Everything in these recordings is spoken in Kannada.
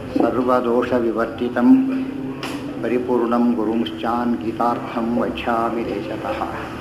ಸರ್ವದೋಷವಿವರ್ಜಿतं ಪರಿಪೂರ್ಣಂ ಗುರುಂಶ್ಚಾನ್ ಗೀತಾರ್ಥಂ ವಕ್ಷ್ಯಾಮಿ ದೇಶತಃ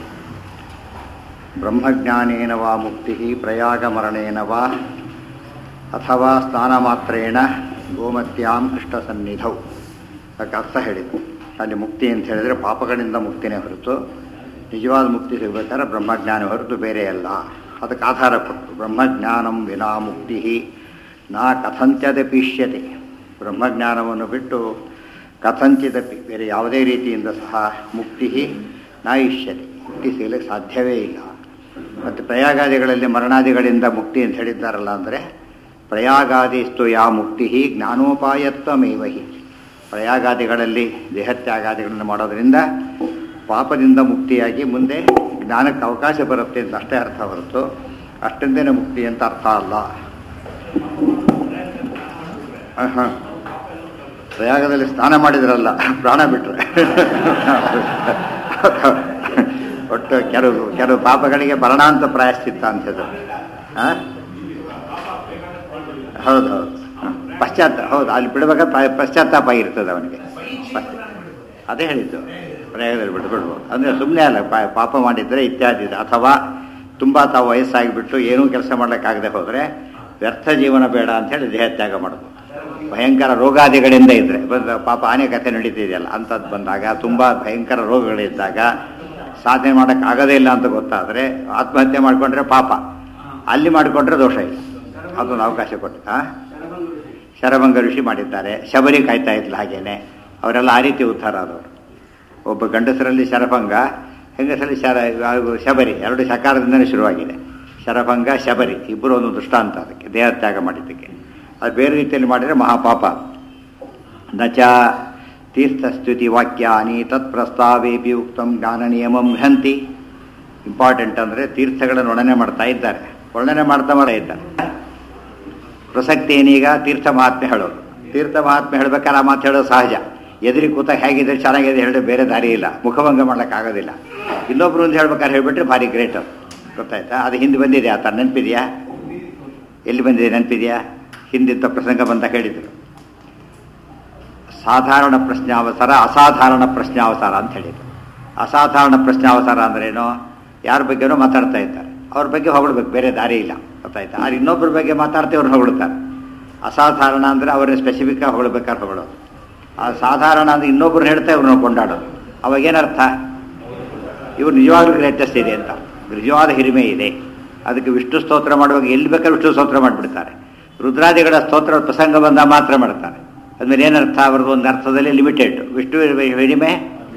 ಬ್ರಹ್ಮಜ್ಞಾನೇನ ವಾ ಮುಕ್ತಿ ಪ್ರಯಾಗಮರಣೇನ ವಾ ಅಥವಾ ಸ್ನಾನಮಾತ್ರೇಣ ಗೋಮತ್ಯಾಂ ಕೃಷ್ಣಸನ್ನಿಧೌ ಅದಕ್ಕೆ ಅರ್ಥ ಹೇಳಿದ್ದು ಅಲ್ಲಿ ಮುಕ್ತಿ ಅಂತ ಹೇಳಿದರೆ ಪಾಪಗಳಿಂದ ಮುಕ್ತಿನೇ ಹೊರತು ನಿಜವಾದ ಮುಕ್ತಿ ಸಿಗಬೇಕಾದ್ರೆ ಬ್ರಹ್ಮಜ್ಞಾನ ಹೊರತು ಬೇರೆ ಅಲ್ಲ ಅದಕ್ಕೆ ಆಧಾರ ಕೊಟ್ಟು ಬ್ರಹ್ಮಜ್ಞಾನಂ ವಿನಾ ಮುಕ್ತಿ ನಾ ಕಥಂಚದಪಿಷ್ಯತೆ ಬ್ರಹ್ಮಜ್ಞಾನವನ್ನು ಬಿಟ್ಟು ಕಥಂಚಿದಪಿ ಬೇರೆ ಯಾವುದೇ ರೀತಿಯಿಂದ ಸಹ ಮುಕ್ತಿ ನಾ ಇಷ್ಯತೆ ಮುಕ್ತಿ ಸಿಗಲಿಕ್ಕೆ ಸಾಧ್ಯವೇ ಇಲ್ಲ ಮತ್ತು ಪ್ರಯಾಗಾದಿಗಳಲ್ಲಿ ಮರಣಾದಿಗಳಿಂದ ಮುಕ್ತಿ ಅಂತ ಹೇಳಿದ್ದಾರಲ್ಲ ಅಂದರೆ ಪ್ರಯಾಗಾದಿಸ್ತು ಯಾ ಮುಕ್ತಿ ಜ್ಞಾನೋಪಾಯತ್ವಮೇವ ಹಿ ಪ್ರಯಾಗಾದಿಗಳಲ್ಲಿ ದೇಹತ್ಯಾಗಾದಿಗಳನ್ನು ಮಾಡೋದರಿಂದ ಪಾಪದಿಂದ ಮುಕ್ತಿಯಾಗಿ ಮುಂದೆ ಜ್ಞಾನಕ್ಕೆ ಅವಕಾಶ ಬರುತ್ತೆ ಅಂತ ಅಷ್ಟೇ ಅರ್ಥ ಹೊರತು ಅಷ್ಟೊಂದೇನೆ ಮುಕ್ತಿ ಅಂತ ಅರ್ಥ ಅಲ್ಲ ಹಾಂ ಪ್ರಯಾಗದಲ್ಲಿ ಸ್ನಾನ ಮಾಡಿದ್ರಲ್ಲ ಪ್ರಾಣ ಬಿಟ್ರೆ ಒಟ್ಟು ಕೆಲವು ಕೆಲವು ಪಾಪಗಳಿಗೆ ಮರಣಾಂತ ಪ್ರಾಯಶ್ಚಿತ್ತ ಅಂತ ಹೇಳಿದ್ರು ಹಾಂ ಹೌದು ಹೌದು ಪಶ್ಚಾತ್ತಾಪ ಹೌದು ಅಲ್ಲಿ ಬಿಡಬೇಕಾದ್ರೆ ಪಶ್ಚಾತ್ತಾಪ ಆಗಿರ್ತದೆ ಅವನಿಗೆ ಅದೇ ಹೇಳಿದ್ದು ಪ್ರಯಾಗದಲ್ಲಿ ಬಿಟ್ಬಿಡ್ಬೋದು ಅಂದರೆ ಸುಮ್ಮನೆ ಅಲ್ಲ ಪಾಪ ಮಾಡಿದರೆ ಇತ್ಯಾದಿ ಅಥವಾ ತುಂಬ ತಾವು ವಯಸ್ಸಾಗಿಬಿಟ್ಟು ಏನೂ ಕೆಲಸ ಮಾಡ್ಲಿಕ್ಕಾಗದೆ ಹೋದರೆ ವ್ಯರ್ಥ ಜೀವನ ಬೇಡ ಅಂಥೇಳಿ ದೇಹತ್ಯಾಗ ಮಾಡೋದು ಭಯಂಕರ ರೋಗಾದಿಗಳಿಂದ ಇದ್ದರೆ ಪಾಪ ಆನೆ ಕಥೆ ನಡೀತಿದೆಯಲ್ಲ ಅಂಥದ್ದು ಬಂದಾಗ ತುಂಬ ಭಯಂಕರ ರೋಗಗಳಿದ್ದಾಗ ಸಾಧನೆ ಮಾಡೋಕ್ಕಾಗೋದೇ ಇಲ್ಲ ಅಂತ ಗೊತ್ತಾದರೆ ಆತ್ಮಹತ್ಯೆ ಮಾಡಿಕೊಂಡ್ರೆ ಪಾಪ ಅಲ್ಲಿ ಮಾಡಿಕೊಂಡ್ರೆ ದೋಷ ಇಲ್ಲ ಅದೊಂದು ಅವಕಾಶ ಕೊಟ್ಟು ಹಾಂ ಶರಭಂಗ ಋಷಿ ಮಾಡಿದ್ದಾರೆ ಶಬರಿ ಕಾಯ್ತಾ ಇದ್ಲು ಹಾಗೇನೆ ಅವರೆಲ್ಲ ಆ ರೀತಿ ಉದ್ಧಾರ ಆದವರು ಒಬ್ಬ ಗಂಡಸರಲ್ಲಿ ಶರಭಂಗ ಹೆಂಗಸರಲ್ಲಿ ಶರ ಶಬರಿ ಎರಡು ಶಕಾರದಿಂದಲೇ ಶುರುವಾಗಿದೆ ಶರಭಂಗ ಶಬರಿ ಇಬ್ಬರು ಒಂದು ದೃಷ್ಟಾಂತ ಅದಕ್ಕೆ ದೇಹತ್ಯಾಗ ಮಾಡಿದ್ದಕ್ಕೆ ಅದು ಬೇರೆ ರೀತಿಯಲ್ಲಿ ಮಾಡಿದರೆ ಮಹಾಪಾಪ ನಚ ತೀರ್ಥಸ್ತುತಿ ವಾಕ್ಯಾನಿ ತತ್ ಪ್ರಸ್ತಾವೇಪಿ ಉಕ್ತಂ ಜ್ಞಾನ ನಿಯಮಂ ಹಂತಿ ಇಂಪಾರ್ಟೆಂಟ್ ಅಂದರೆ ತೀರ್ಥಗಳನ್ನು ವರ್ಣನೆ ಮಾಡ್ತಾ ಇದ್ದಾರೆ ವರ್ಣನೆ ಮಾಡ್ತಾ ಮಾಡ್ತಾ ಇದ್ದಾರೆ ಪ್ರಸಕ್ತಿ ಏನೀಗ ತೀರ್ಥ ಮಹಾತ್ಮೆ ಹೇಳೋದು ತೀರ್ಥ ಮಹಾತ್ಮೆ ಹೇಳ್ಬೇಕಾದ್ರೆ ಆ ಮಾತು ಹೇಳೋದು ಸಹಜ ಎದುರಿ ಕೂತ ಹೇಗಿದೆ ಚೆನ್ನಾಗಿದೆ ಹೇಳಿ ಬೇರೆ ದಾರಿ ಇಲ್ಲ ಮುಖಭಂಗ ಮಾಡೋಕ್ಕಾಗೋದಿಲ್ಲ ಇನ್ನೊಬ್ರು ಒಂದು ಹೇಳ್ಬೇಕಾದ್ರೆ ಹೇಳ್ಬಿಟ್ರೆ ಭಾರಿ ಗ್ರೇಟ್ ಅದು ಗೊತ್ತಾಯ್ತಾ ಅದು ಹಿಂದೆ ಬಂದಿದೆಯಾ ಆ ನೆನಪಿದೆಯಾ ಎಲ್ಲಿ ಬಂದಿದೆ ನೆನಪಿದೆಯಾ ಹಿಂದಿದ್ದ ಪ್ರಸಂಗ ಬಂದ ಹೇಳಿದರು ಸಾಧಾರಣ ಪ್ರಶ್ನಾವಸರ ಅಸಾಧಾರಣ ಪ್ರಶ್ನಾವಸರ ಅಂತ ಹೇಳಿದರು ಅಸಾಧಾರಣ ಪ್ರಶ್ನಾವಸರ ಅಂದ್ರೇನು ಯಾರ ಬಗ್ಗೆನೋ ಮಾತಾಡ್ತಾ ಇದ್ದಾರೆ ಅವ್ರ ಬಗ್ಗೆ ಹೊಗಳ್ಬೇಕು ಬೇರೆ ದಾರಿ ಇಲ್ಲ ಗೊತ್ತಾಯ್ತಾ ಆದ್ರೆ ಇನ್ನೊಬ್ಬರ ಬಗ್ಗೆ ಮಾತಾಡ್ತೀವಿ ಅವ್ರನ್ನ ಹೊಗಳ್ತಾರೆ ಅಸಾಧಾರಣ ಅಂದರೆ ಅವ್ರನ್ನ ಸ್ಪೆಸಿಫಿಕ್ ಆಗಿ ಹೊಗಳ್ಬೇಕಾದ್ರೆ ಹೊಗಳೋದು ಆ ಸಾಧಾರಣ ಅಂದರೆ ಇನ್ನೊಬ್ರು ಹೇಳ್ತಾ ಇವ್ರನ್ನ ಕೊಂಡಾಡೋದು ಅವಾಗ ಏನರ್ಥ ಇವ್ರು ನಿಜವಾಗ್ಲೂ ಗ್ರೇಟೆಸ್ಟ್ ಇದೆ ಅಂತ ನಿಜವಾದ ಹಿರಿಮೆ ಇದೆ ಅದಕ್ಕೆ ವಿಷ್ಣು ಸ್ತೋತ್ರ ಮಾಡುವಾಗ ಎಲ್ಲಿ ಬೇಕಾದ್ರೆ ವಿಷ್ಣು ಸ್ತೋತ್ರ ಮಾಡಿಬಿಡ್ತಾರೆ ರುದ್ರಾದಿಗಳ ಸ್ತೋತ್ರ ಪ್ರಸಂಗ ಬಂದ ಮಾತ್ರ ಮಾಡ್ತಾರೆ ಅದ್ಮೇಲೆ ಏನರ್ಥ ಅವ್ರದ್ದು ಒಂದು ಅರ್ಥದಲ್ಲಿ ಲಿಮಿಟೆಡ್ ವಿಷ್ಣು ಹಿರಿಮೆ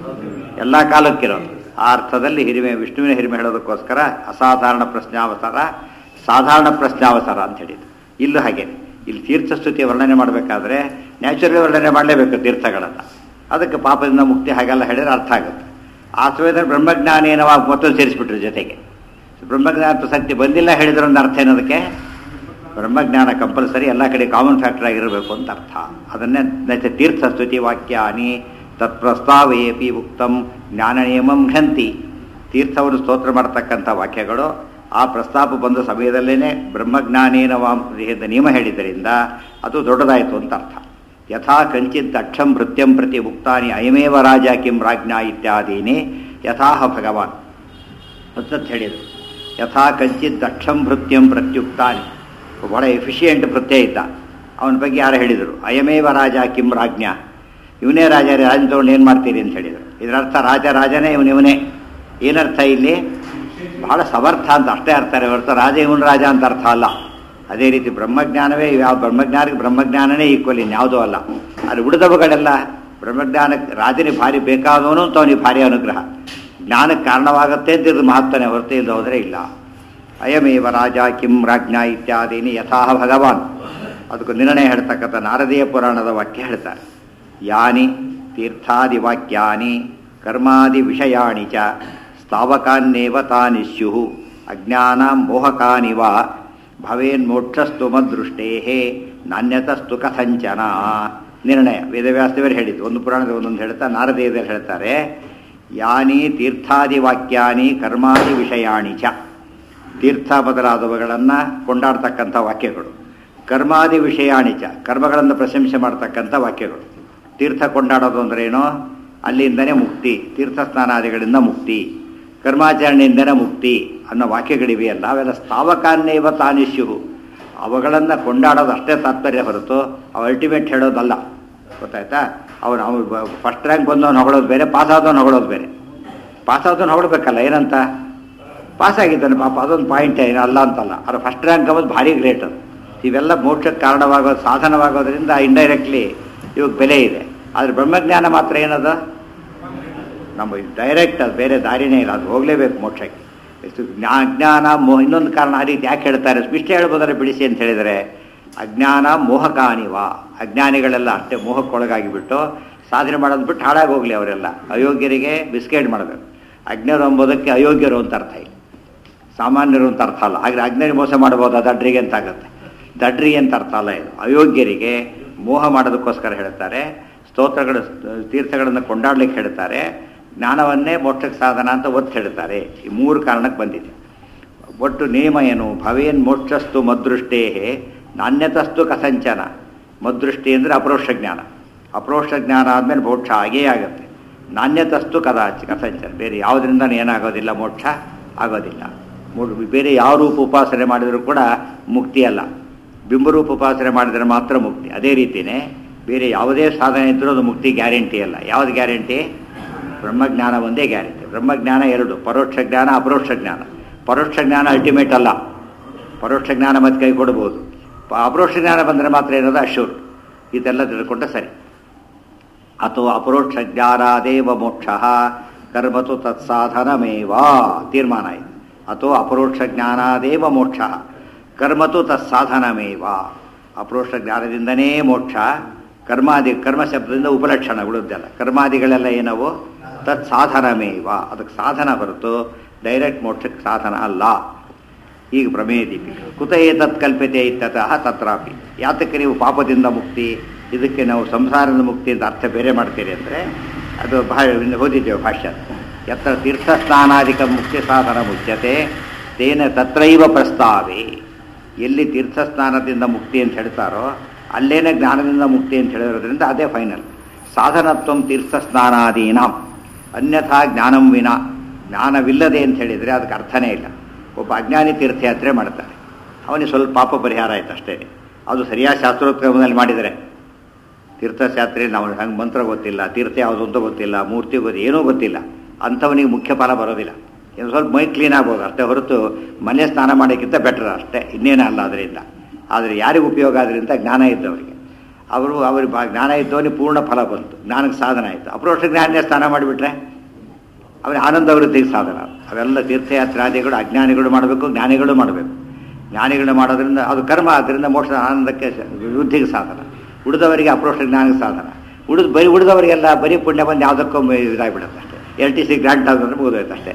ಎಲ್ಲ ಕಾಲಕ್ಕಿರೋದು ಆ ಅರ್ಥದಲ್ಲಿ ಹಿರಿಮೆ ವಿಷ್ಣುವಿನ ಹಿರಿಮೆ ಹೇಳೋದಕ್ಕೋಸ್ಕರ ಅಸಾಧಾರಣ ಪ್ರಶ್ನಾವಸರ ಸಾಧಾರಣ ಪ್ರಶ್ನಾವಸರ ಅಂತ ಹೇಳಿದ್ದು ಇಲ್ಲೂ ಹಾಗೆ ಇಲ್ಲಿ ತೀರ್ಥಸ್ತುತಿ ವರ್ಣನೆ ಮಾಡಬೇಕಾದ್ರೆ ನ್ಯಾಚುರಲಿ ವರ್ಣನೆ ಮಾಡಲೇಬೇಕು ತೀರ್ಥಗಳನ್ನು ಅದಕ್ಕೆ ಪಾಪದಿಂದ ಮುಕ್ತಿ ಹಾಗೆಲ್ಲ ಹೇಳಿದ್ರೆ ಅರ್ಥ ಆಗುತ್ತೆ ಆ ಸಮಯದಲ್ಲಿ ಬ್ರಹ್ಮಜ್ಞಾನೇನವಾಗಿ ಮತ್ತೊಂದು ಸೇರಿಸ್ಬಿಟ್ರು ಜೊತೆಗೆ ಬ್ರಹ್ಮಜ್ಞಾನ ಪ್ರಸಕ್ತಿ ಬಂದಿಲ್ಲ ಹೇಳಿದ್ರೆ ಒಂದು ಅರ್ಥ ಏನದಕ್ಕೆ ಬ್ರಹ್ಮಜ್ಞಾನ ಕಂಪಲ್ಸರಿ ಎಲ್ಲ ಕಡೆ ಕಾಮನ್ ಫ್ಯಾಕ್ಟರ್ ಆಗಿರಬೇಕು ಅಂತ ಅರ್ಥ ಅದನ್ನೇ ತೀರ್ಥಸ್ತುತಿ ವಾಕ್ಯಾನಿ ತತ್ಪ್ರಸ್ತಾವೇಪಿ ಉಕ್ತಂ ಜ್ಞಾನ ನಿಯಮಂ ಘಂತಿ ತೀರ್ಥವನ್ನು ಸ್ತೋತ್ರ ಮಾಡತಕ್ಕಂಥ ವಾಕ್ಯಗಳು ಆ ಪ್ರಸ್ತಾಪ ಬಂದ ಸಮಯದಲ್ಲೇ ಬ್ರಹ್ಮಜ್ಞಾನೇನ ದೇಹದ ನಿಯಮ ಹೇಳಿದ್ದರಿಂದ ಅದು ದೊಡ್ಡದಾಯಿತು ಅಂತ ಅರ್ಥ ಯಥಾ ಕಂಚಿತ್ ಅಕ್ಷಂ ಭೃತ್ಯಂ ಪ್ರತಿ ಉಕ್ತಾನಿ ಅಯಮೇವ ರಾಜ ಕಿಂ ರಾಜ್ಞಾ ಇತ್ಯಾದೀನಿ ಯಥಾಹ ಭಗವಾನ್ ಅಂತ ಹೇಳಿದರು ಯಥಾ ಕಂಚಿತ್ ದಕ್ಷಂ ಭೃತ್ಯಂ ಪ್ರತ್ಯುಕ್ತಾನಿ ಬಹಳ ಎಫಿಷಿಯೆಂಟ್ ಭೃತ್ಯ ಇದ್ದ ಅವನ ಬಗ್ಗೆ ಯಾರು ಹೇಳಿದರು ಅಯಮೇವ ರಾಜ ಕಿಂ ರಾಜ್ಞಾ ಇವನೇ ರಾಜ ರಾಜ ತಗೊಂಡು ಏನು ಮಾಡ್ತೀರಿ ಅಂತ ಹೇಳಿದರು ಇದರರ್ಥ ರಾಜ ರಾಜನೇ ಇವನಿವನೇ ಏನರ್ಥ ಇಲ್ಲಿ ಬಹಳ ಸಮರ್ಥ ಅಂತ ಅಷ್ಟೇ ಅರ್ಥ ಹೊರತು ರಾಜ ಇವನು ರಾಜ ಅಂತ ಅರ್ಥ ಅಲ್ಲ ಅದೇ ರೀತಿ ಬ್ರಹ್ಮಜ್ಞಾನವೇ ಯಾವ ಬ್ರಹ್ಮಜ್ಞಾನಕ್ಕೆ ಬ್ರಹ್ಮಜ್ಞಾನನೇ ಈಕ್ವಲ್ ಇನ್ಯಾವುದೂ ಅಲ್ಲ ಅಲ್ಲಿ ಉಳಿದವುಗಳೆಲ್ಲ ಬ್ರಹ್ಮಜ್ಞಾನಕ್ಕೆ ರಾಜನಿಗೆ ಭಾರಿ ಬೇಕಾದವನು ಅಂತ ಅವನಿಗೆ ಭಾರಿ ಅನುಗ್ರಹ ಜ್ಞಾನಕ್ಕೆ ಕಾರಣವಾಗುತ್ತೆ ಅಂತ ಇದು ಮಹತ್ವನೇ ಹೊರತು ಇಲ್ಲದೆ ಹೋದರೆ ಇಲ್ಲ ಅಯಮೇವ ರಾಜ ಕಿಂ ರಾಜ್ಞಾ ಇತ್ಯಾದೀನಿ ಯಥಾಹ ಭಗವಾನ್ ಅದಕ್ಕೆ ನಿರ್ಣಯ ಹೇಳ್ತಕ್ಕಂಥ ನಾರದೀಯ ಪುರಾಣದ ವಾಕ್ಯ ಹೇಳ್ತಾರೆ ಯಾನಿ ತೀರ್ಥಾದಿ ವಾಕ್ಯಾನಿ ಕರ್ಮಾದಿ ವಿಷಯಾಣಿ ಚ ಸ್ಥಾವಕಾನ್ನೇವ ತಾನಿ ಸ್ಯು ಅಜ್ಞಾನ ಮೋಹಕಾನಿ ವಾ ಭವೇನ್ಮೋಕ್ಷಸ್ತು ಮದೃಷ್ಟೇ ನಾಣ್ಯತಸ್ತು ಕಥಂಚನ ನಿರ್ಣಯ ವೇದವ್ಯಾಸದೇವರು ಹೇಳಿದ್ದು ಒಂದು ಪುರಾಣದ ಒಂದೊಂದು ಹೇಳ್ತಾ ನಾರದೇವರು ಹೇಳ್ತಾರೆ ಯಾನಿ ತೀರ್ಥಾದಿ ವಾಕ್ಯಾನಿ ಕರ್ಮಾದಿ ವಿಷಯಾಣಿ ಚ ತೀರ್ಥ ಬದಲಾದವುಗಳನ್ನು ಕೊಂಡಾಡ್ತಕ್ಕಂಥ ವಾಕ್ಯಗಳು ಕರ್ಮಾದಿ ವಿಷಯಾಣಿಚ ಕರ್ಮಗಳನ್ನು ಪ್ರಶಂಸೆ ಮಾಡ್ತಕ್ಕಂಥ ವಾಕ್ಯಗಳು ತೀರ್ಥ ಕೊಂಡಾಡೋದು ಅಂದ್ರೇನು ಅಲ್ಲಿಂದನೇ ಮುಕ್ತಿ ತೀರ್ಥ ಸ್ನಾನಾದಿಗಳಿಂದ ಮುಕ್ತಿ ಕರ್ಮಾಚರಣೆಯಿಂದನೇ ಮುಕ್ತಿ ಅನ್ನೋ ವಾಕ್ಯಗಳಿವೆಯಲ್ಲ ಅವೆಲ್ಲ ಸ್ಥಾವಕಾನ್ನೇವ ತಾನಿಶ್ಯು ಅವುಗಳನ್ನು ಕೊಂಡಾಡೋದು ಅಷ್ಟೇ ತಾತ್ಪರ್ಯ ಹೊರತು ಅವು ಅಲ್ಟಿಮೇಟ್ ಹೇಳೋದಲ್ಲ ಗೊತ್ತಾಯ್ತಾ ಅವನು ಅವನು ಫಸ್ಟ್ ರ್ಯಾಂಕ್ ಬಂದವನು ಹೊಗಳೋದು ಬೇರೆ ಪಾಸ್ ಆದವನು ಹೊಗಳೋದು ಬೇರೆ ಪಾಸ್ ಆದವನು ಹೊಗಳ್ಬೇಕಲ್ಲ ಏನಂತ ಪಾಸ್ ಆಗಿದ್ದಾನೆ ಪಾಪ ಅದೊಂದು ಪಾಯಿಂಟ್ ಏನು ಅಲ್ಲ ಅಂತಲ್ಲ ಅದು ಫಸ್ಟ್ ರ್ಯಾಂಕ್ ಅನ್ನೋದು ಭಾರಿ ಗ್ರೇಟ್ ಅದು ಇವೆಲ್ಲ ಮೋಕ್ಷಕ್ಕೆ ಕಾರಣವಾಗೋದು ಸಾಧನವಾಗೋದ್ರಿಂದ ಇಂಡೈರೆಕ್ಟ್ಲಿ ಇವಾಗ ಬೆಲೆ ಇದೆ ಆದರೆ ಬ್ರಹ್ಮಜ್ಞಾನ ಮಾತ್ರ ಏನದು ನಮ್ಮ ಡೈರೆಕ್ಟ್ ಅದು ಬೇರೆ ದಾರಿನೇ ಇಲ್ಲ ಅದು ಹೋಗಲೇಬೇಕು ಮೋಕ್ಷಕ್ಕೆ ಎಷ್ಟು ಜ್ಞಾ ಅಜ್ಞಾನ ಮೋಹ ಇನ್ನೊಂದು ಕಾರಣ ಆ ರೀತಿ ಯಾಕೆ ಹೇಳ್ತಾರೆ ಇಷ್ಟೇ ಹೇಳ್ಬೋದಾರೆ ಬಿಡಿಸಿ ಅಂತ ಹೇಳಿದರೆ ಅಜ್ಞಾನ ಮೋಹಕಾನಿವ ಅಜ್ಞಾನಿಗಳೆಲ್ಲ ಅಷ್ಟೇ ಮೋಹಕ್ಕೊಳಗಾಗಿ ಬಿಟ್ಟು ಸಾಧನೆ ಮಾಡೋದು ಬಿಟ್ಟು ಹಾಳಾಗಿ ಹೋಗಲಿ ಅವರೆಲ್ಲ ಅಯೋಗ್ಯರಿಗೆ ಬಿಸ್ಕೆಟ್ ಮಾಡಬೇಕು ಅಜ್ಞರು ಎಂಬುದಕ್ಕೆ ಅಯೋಗ್ಯರು ಅಂತ ಅರ್ಥ ಇಲ್ಲ ಸಾಮಾನ್ಯರು ಅಂತ ಅರ್ಥ ಅಲ್ಲ ಹಾಗೆ ಅಜ್ಞರಿಗೆ ಮೋಸ ಮಾಡ್ಬೋದು ದಡ್ರಿಗೆ ಅಂತ ಆಗುತ್ತೆ ದಡ್ರಿಗೆ ಅಂತ ಅರ್ಥ ಅಲ್ಲ ಇದು ಅಯೋಗ್ಯರಿಗೆ ಮೋಹ ಮಾಡೋದಕ್ಕೋಸ್ಕರ ಹೇಳ್ತಾರೆ ಸ್ತೋತ್ರಗಳ ತೀರ್ಥಗಳನ್ನು ಕೊಂಡಾಡ್ಲಿಕ್ಕೆ ಹೇಳ್ತಾರೆ ಜ್ಞಾನವನ್ನೇ ಮೋಕ್ಷಕ್ಕೆ ಸಾಧನ ಅಂತ ಒತ್ತು ಹೇಳ್ತಾರೆ ಈ ಮೂರು ಕಾರಣಕ್ಕೆ ಬಂದಿದೆ ಒಟ್ಟು ನಿಯಮ ಏನು ಭವೇನ್ ಮೋಕ್ಷಸ್ತು ಮದೃಷ್ಟೇ ನಾಣ್ಯತಸ್ತು ಕಸಂಚನ ಮದೃಷ್ಟಿ ಅಂದರೆ ಅಪರೋಕ್ಷ ಜ್ಞಾನ ಅಪರೋಕ್ಷ ಜ್ಞಾನ ಆದಮೇಲೆ ಮೋಕ್ಷ ಆಗೇ ಆಗುತ್ತೆ ನಾಣ್ಯತಸ್ತು ಕದಾಚಿ ಕಸಂಚನ ಬೇರೆ ಯಾವುದರಿಂದ ಏನಾಗೋದಿಲ್ಲ ಮೋಕ್ಷ ಆಗೋದಿಲ್ಲ ಮೂ- ಬೇರೆ ಯಾವ ರೂಪ ಉಪಾಸನೆ ಮಾಡಿದರೂ ಕೂಡ ಮುಕ್ತಿ ಅಲ್ಲ ಬಿಂಬರೂಪ ಉಪಾಸನೆ ಮಾಡಿದರೆ ಮಾತ್ರ ಮುಕ್ತಿ ಅದೇ ರೀತಿಯೇ ಬೇರೆ ಯಾವುದೇ ಸಾಧನೆ ಇದ್ದರೂ ಅದು ಮುಕ್ತಿ ಗ್ಯಾರಂಟಿ ಅಲ್ಲ ಯಾವುದು ಗ್ಯಾರಂಟಿ ಬ್ರಹ್ಮಜ್ಞಾನ ಒಂದೇ ಗ್ಯಾರಂಟಿ ಬ್ರಹ್ಮಜ್ಞಾನ ಎರಡು ಪರೋಕ್ಷ ಜ್ಞಾನ ಅಪರೋಕ್ಷ ಜ್ಞಾನ ಪರೋಕ್ಷ ಜ್ಞಾನ ಅಲ್ಟಿಮೇಟ್ ಅಲ್ಲ ಪರೋಕ್ಷ ಜ್ಞಾನ ಮತ್ತೆ ಕೈ ಕೊಡ್ಬೋದು ಪ- ಅಪರೋಕ್ಷ ಜ್ಞಾನ ಬಂದರೆ ಮಾತ್ರ ಏನದು ಅಶೂರ್ ಇದೆಲ್ಲ ತಿಳ್ಕೊಂಡ್ರೆ ಸರಿ ಅಥವಾ ಅಪರೋಕ್ಷ ಜ್ಞಾನಾದೇವ ಮೋಕ್ಷ ಕರ್ಮತು ತತ್ಸಾಧನಮೇವ ತೀರ್ಮಾನ ಇದೆ ಅಥವಾ ಅಪರೋಕ್ಷ ಜ್ಞಾನಾದೇವ ಮೋಕ್ಷ ಕರ್ಮತು ತತ್ಸಾಧನಮೇವ ಅಪರೋಕ್ಷ ಜ್ಞಾನದಿಂದನೇ ಮೋಕ್ಷ ಕರ್ಮಾದಿ ಕರ್ಮ ಶಬ್ದದಿಂದ ಉಪಲಕ್ಷಣಗಳುದ್ದಲ್ಲ ಕರ್ಮಾದಿಗಳೆಲ್ಲ ಏನವು ತತ್ ಸಾಧನಮೇವ ಅದಕ್ಕೆ ಸಾಧನ ಹೊರತು ಡೈರೆಕ್ಟ್ ಮೋಕ್ಷಕ್ಕೆ ಸಾಧನ ಅಲ್ಲ ಈಗ ಪ್ರಮೇಯ ದೀಪಿಕ ಕುತ ಏತತ್ ಕಲ್ಪತೆ ಇತ್ತತಃ ತತ್ರಾಪಿ ಯಾತಕ್ಕೆ ನೀವು ಪಾಪದಿಂದ ಮುಕ್ತಿ ಇದಕ್ಕೆ ನಾವು ಸಂಸಾರದ ಮುಕ್ತಿ ಅಂತ ಅರ್ಥ ಬೇರೆ ಮಾಡ್ತೀರಿ ಅಂದರೆ ಅದು ಭಾ ಓದಿದ್ದೇವೆ ಭಾಷ್ಯ ಯತ್ರ ತೀರ್ಥ ಸ್ನಾನಾಧಿಕ ಮುಖ್ಯ ಸಾಧನ ಮುಚ್ಯತೆ ತೇನ ತತ್ರೈವ ಪ್ರಸ್ತಾವೆ ಎಲ್ಲಿ ತೀರ್ಥ ಸ್ನಾನದಿಂದ ಮುಕ್ತಿ ಅಂತ ಹೇಳ್ತಾರೋ ಅಲ್ಲೇನೆ ಜ್ಞಾನದಿಂದ ಮುಕ್ತಿ ಅಂತ ಹೇಳಿರೋದ್ರಿಂದ ಅದೇ ಫೈನಲ್ ಸಾಧನತ್ವಂ ತೀರ್ಥ ಸ್ನಾನಾದೀನಾಂ ಅನ್ಯಥಾ ಜ್ಞಾನಂ ವಿನ ಜ್ಞಾನವಿಲ್ಲದೆ ಅಂತ ಹೇಳಿದರೆ ಅದಕ್ಕೆ ಅರ್ಥನೇ ಇಲ್ಲ ಒಬ್ಬ ಅಜ್ಞಾನಿ ತೀರ್ಥಯಾತ್ರೆ ಮಾಡ್ತಾನೆ ಅವನಿಗೆ ಸ್ವಲ್ಪ ಪಾಪ ಪರಿಹಾರ ಆಯ್ತು ಅಷ್ಟೇ ಅದು ಸರಿಯಾದ ಶಾಸ್ತ್ರೋತ್ಕ್ರಮದಲ್ಲಿ ಮಾಡಿದರೆ ತೀರ್ಥಯಾತ್ರೆ ನಾವು ಹಂಗೆ ಮಂತ್ರ ಗೊತ್ತಿಲ್ಲ ತೀರ್ಥ ಯಾವುದು ಅಂತ ಗೊತ್ತಿಲ್ಲ ಮೂರ್ತಿ ಗೊತ್ತಿ ಏನೂ ಗೊತ್ತಿಲ್ಲ ಅಂಥವನಿಗೆ ಮುಖ್ಯ ಫಲ ಬರೋದಿಲ್ಲ ಇನ್ನು ಸ್ವಲ್ಪ ಮೈ ಕ್ಲೀನ್ ಆಗ್ಬೋದು ಅಷ್ಟೇ ಹೊರತು ಮನೆ ಸ್ನಾನ ಮಾಡೋಕ್ಕಿಂತ ಬೆಟರ್ ಅಷ್ಟೇ ಇನ್ನೇನೇ ಅಲ್ಲ ಅದರಿಂದ ಆದರೆ ಯಾರಿಗೆ ಉಪಯೋಗ ಅದರಿಂದ ಜ್ಞಾನ ಇದ್ದವರಿಗೆ ಅವರು ಅವ್ರಿಗೆ ಬಾ- ಜ್ಞಾನ ಇದ್ದವನಿಗೆ ಪೂರ್ಣ ಫಲ ಬಂತು ಜ್ಞಾನಕ್ಕೆ ಸಾಧನ ಆಯಿತು ಅಪ್ರೋಕ್ಷ ಜ್ಞಾನನೇ ಸ್ನಾನ ಮಾಡಿಬಿಟ್ರೆ ಅವನಿಗೆ ಆನಂದ ವೃದ್ಧಿಗೆ ಸಾಧನ ಅವೆಲ್ಲ ತೀರ್ಥಯಾತ್ರಾದಿಗಳು ಅಜ್ಞಾನಿಗಳು ಮಾಡಬೇಕು ಜ್ಞಾನಿಗಳು ಮಾಡಬೇಕು ಜ್ಞಾನಿಗಳು ಮಾಡೋದ್ರಿಂದ ಅದು ಕರ್ಮ ಆದ್ದರಿಂದ ಮೋಕ್ಷ ಆನಂದಕ್ಕೆ ಸ- ವೃದ್ಧಿಗೆ ಸಾಧನ ಉಳಿದವರಿಗೆ ಅಪ್ರೋಕ್ಷ ಜ್ಞಾನಕ್ಕೆ ಸಾಧನ ಉಳಿದ ಬರೀ ಉಳಿದವರಿಗೆಲ್ಲ ಬರೀ ಪುಣ್ಯ ಬಂದು ಯಾವುದಕ್ಕೊಮ್ಮೆ ಇದಾಗ್ಬಿಡುತ್ತೆ ಅಷ್ಟೇ ಎಲ್ ಟಿ ಸಿ ಗ್ರಾಂಟ್ ಆದ್ರೆ ಮುಗಿದೋಯ್ತು ಅಷ್ಟೇ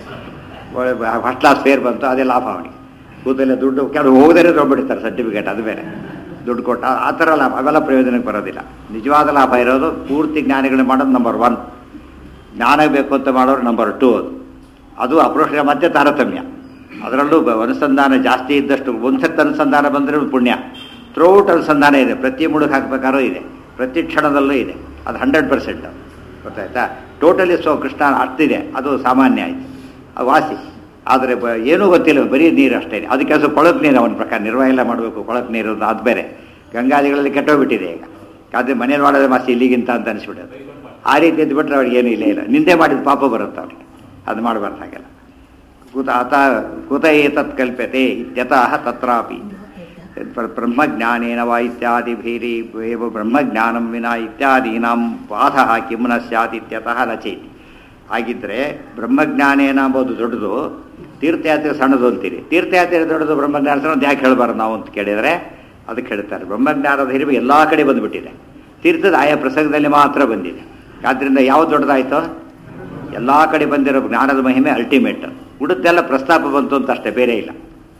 ಫಸ್ಟ್ ಕ್ಲಾಸ್ ಫೇರ್ ಬಂತು ಅದೇ ಲಾಭ ಅವನಿಗೆ ಕೂದಲೆಲ್ಲ ದುಡ್ಡು ಕೆಲವು ಹೋಗದೇ ತೊಗೊಂಡ್ಬಿಡ್ತಾರೆ ಸರ್ಟಿಫಿಕೇಟ್ ಅದು ಬೇರೆ ದುಡ್ಡು ಕೊಟ್ಟ ಆ ಥರ ಲಾಭ ಅವೆಲ್ಲ ಪ್ರಯೋಜನಕ್ಕೆ ಬರೋದಿಲ್ಲ ನಿಜವಾದ ಲಾಭ ಇರೋದು ಪೂರ್ತಿ ಜ್ಞಾನಿಗಳು ಮಾಡೋದು ನಂಬರ್ ಒನ್ ಜ್ಞಾನ ಬೇಕು ಅಂತ ಮಾಡೋರು ನಂಬರ್ ಟೂ ಅದು ಅದು ಅಪ್ರೋಷ ಮತ್ತೆ ತಾರತಮ್ಯ ಅದರಲ್ಲೂ ಬ- ಅನುಸಂಧಾನ ಜಾಸ್ತಿ ಇದ್ದಷ್ಟು ಒಂದ್ಸತ್ತು ಅನುಸಂಧಾನ ಬಂದರೆ ಪುಣ್ಯ ಥ್ರೂಔಟ್ ಅನುಸಂಧಾನ ಇದೆ ಪ್ರತಿ ಮುಳುಗು ಹಾಕ್ಬೇಕಾದ್ರೂ ಇದೆ ಪ್ರತಿ ಕ್ಷಣದಲ್ಲೂ ಇದೆ ಅದು ಹಂಡ್ರೆಡ್ ಪರ್ಸೆಂಟ್ ಗೊತ್ತಾಯ್ತಾ ಟೋಟಲಿ ಸೊ ಕೃಷ್ಣ ಅಷ್ಟಿದೆ ಅದು ಸಾಮಾನ್ಯ ಆಯಿತು ಅದು ವಾಸಿ ಆದರೆ ಬ ಏನೂ ಗೊತ್ತಿಲ್ಲ ಬರೀ ನೀರು ಅಷ್ಟೇ ಅದಕ್ಕೆ ಅದು ಕೊಳಕು ನೀರು ಅವನ ಪ್ರಕಾರ ನಿರ್ವಹ ಎಲ್ಲ ಮಾಡಬೇಕು ಕೊಳಕು ನೀರು ಅಂತ ಅದು ಬೇರೆ ಗಂಗಾದಿಗಳಲ್ಲಿ ಕೆಟ್ಟೋಗ್ಬಿಟ್ಟಿದೆ ಈಗ ಆದರೆ ಮನೇಲಿ ಮಾಡೋದೇ ಮಾಸಿ ಇಲ್ಲಿಗಿಂತ ಅಂತ ಅನಿಸ್ಬಿಡೋದು ಆ ರೀತಿ ಎದ್ಬಿಟ್ರೆ ಅವ್ರಿಗೆ ಏನೂ ಇಲ್ಲೇ ಇಲ್ಲ ನಿಂದೆ ಮಾಡಿದ ಪಾಪ ಬರುತ್ತೆ ಅವ್ರಿಗೆ ಅದು ಮಾಡಬಾರ್ದು ಹಾಗೆಲ್ಲ ಕುತ ಅತ ಕುತ ಏತತ್ ಕಲ್ಪ್ಯತೆ ಇತ್ಯತಃ ತತ್ರಾಪಿ ಪ್ರ- ಬ್ರಹ್ಮಜ್ಞಾನೇನ ವಾ ಇತ್ಯಾದಿಭಿರಿ ಏವ ಬ್ರಹ್ಮಜ್ಞಾನಂ ವಿನ ಇತ್ಯಾದೀನಾಂ ಬಾಧ ಕಿಂ ನ ಸ್ಯಾತ್ ಇತ್ಯತಃ ನ ಚೇತಿ ಹಾಗಿದ್ರೆ ಬ್ರಹ್ಮಜ್ಞಾನೇನ ಅಂಬೋದು ದೊಡ್ಡದು ತೀರ್ಥಯಾತ್ರೆ ಸಣ್ಣದು ಅಂತೀರಿ ತೀರ್ಥಯಾತ್ರೆ ದೊಡ್ಡದು ಬ್ರಹ್ಮಜ್ಞಾನ ಸಣ್ಣದು ಯಾಕೆ ಹೇಳಬಾರ್ದು ನಾವು ಅಂತ ಕೇಳಿದರೆ ಅದಕ್ಕೆ ಹೇಳ್ತಾರೆ ಬ್ರಹ್ಮಜ್ಞಾನದ ಹಿರಿಮೆ ಎಲ್ಲ ಕಡೆ ಬಂದುಬಿಟ್ಟಿದೆ ತೀರ್ಥದ ಆಯಾ ಪ್ರಸಂಗದಲ್ಲಿ ಮಾತ್ರ ಬಂದಿದೆ ಆದ್ದರಿಂದ ಯಾವ್ದು ದೊಡ್ಡದಾಯಿತು ಎಲ್ಲ ಕಡೆ ಬಂದಿರೋ ಜ್ಞಾನದ ಮಹಿಮೆ ಅಲ್ಟಿಮೇಟ್ ಉಳಿದೆಲ್ಲ ಪ್ರಸ್ತಾಪ ಬಂತು ಅಂತ ಅಷ್ಟೇ ಬೇರೆ ಇಲ್ಲ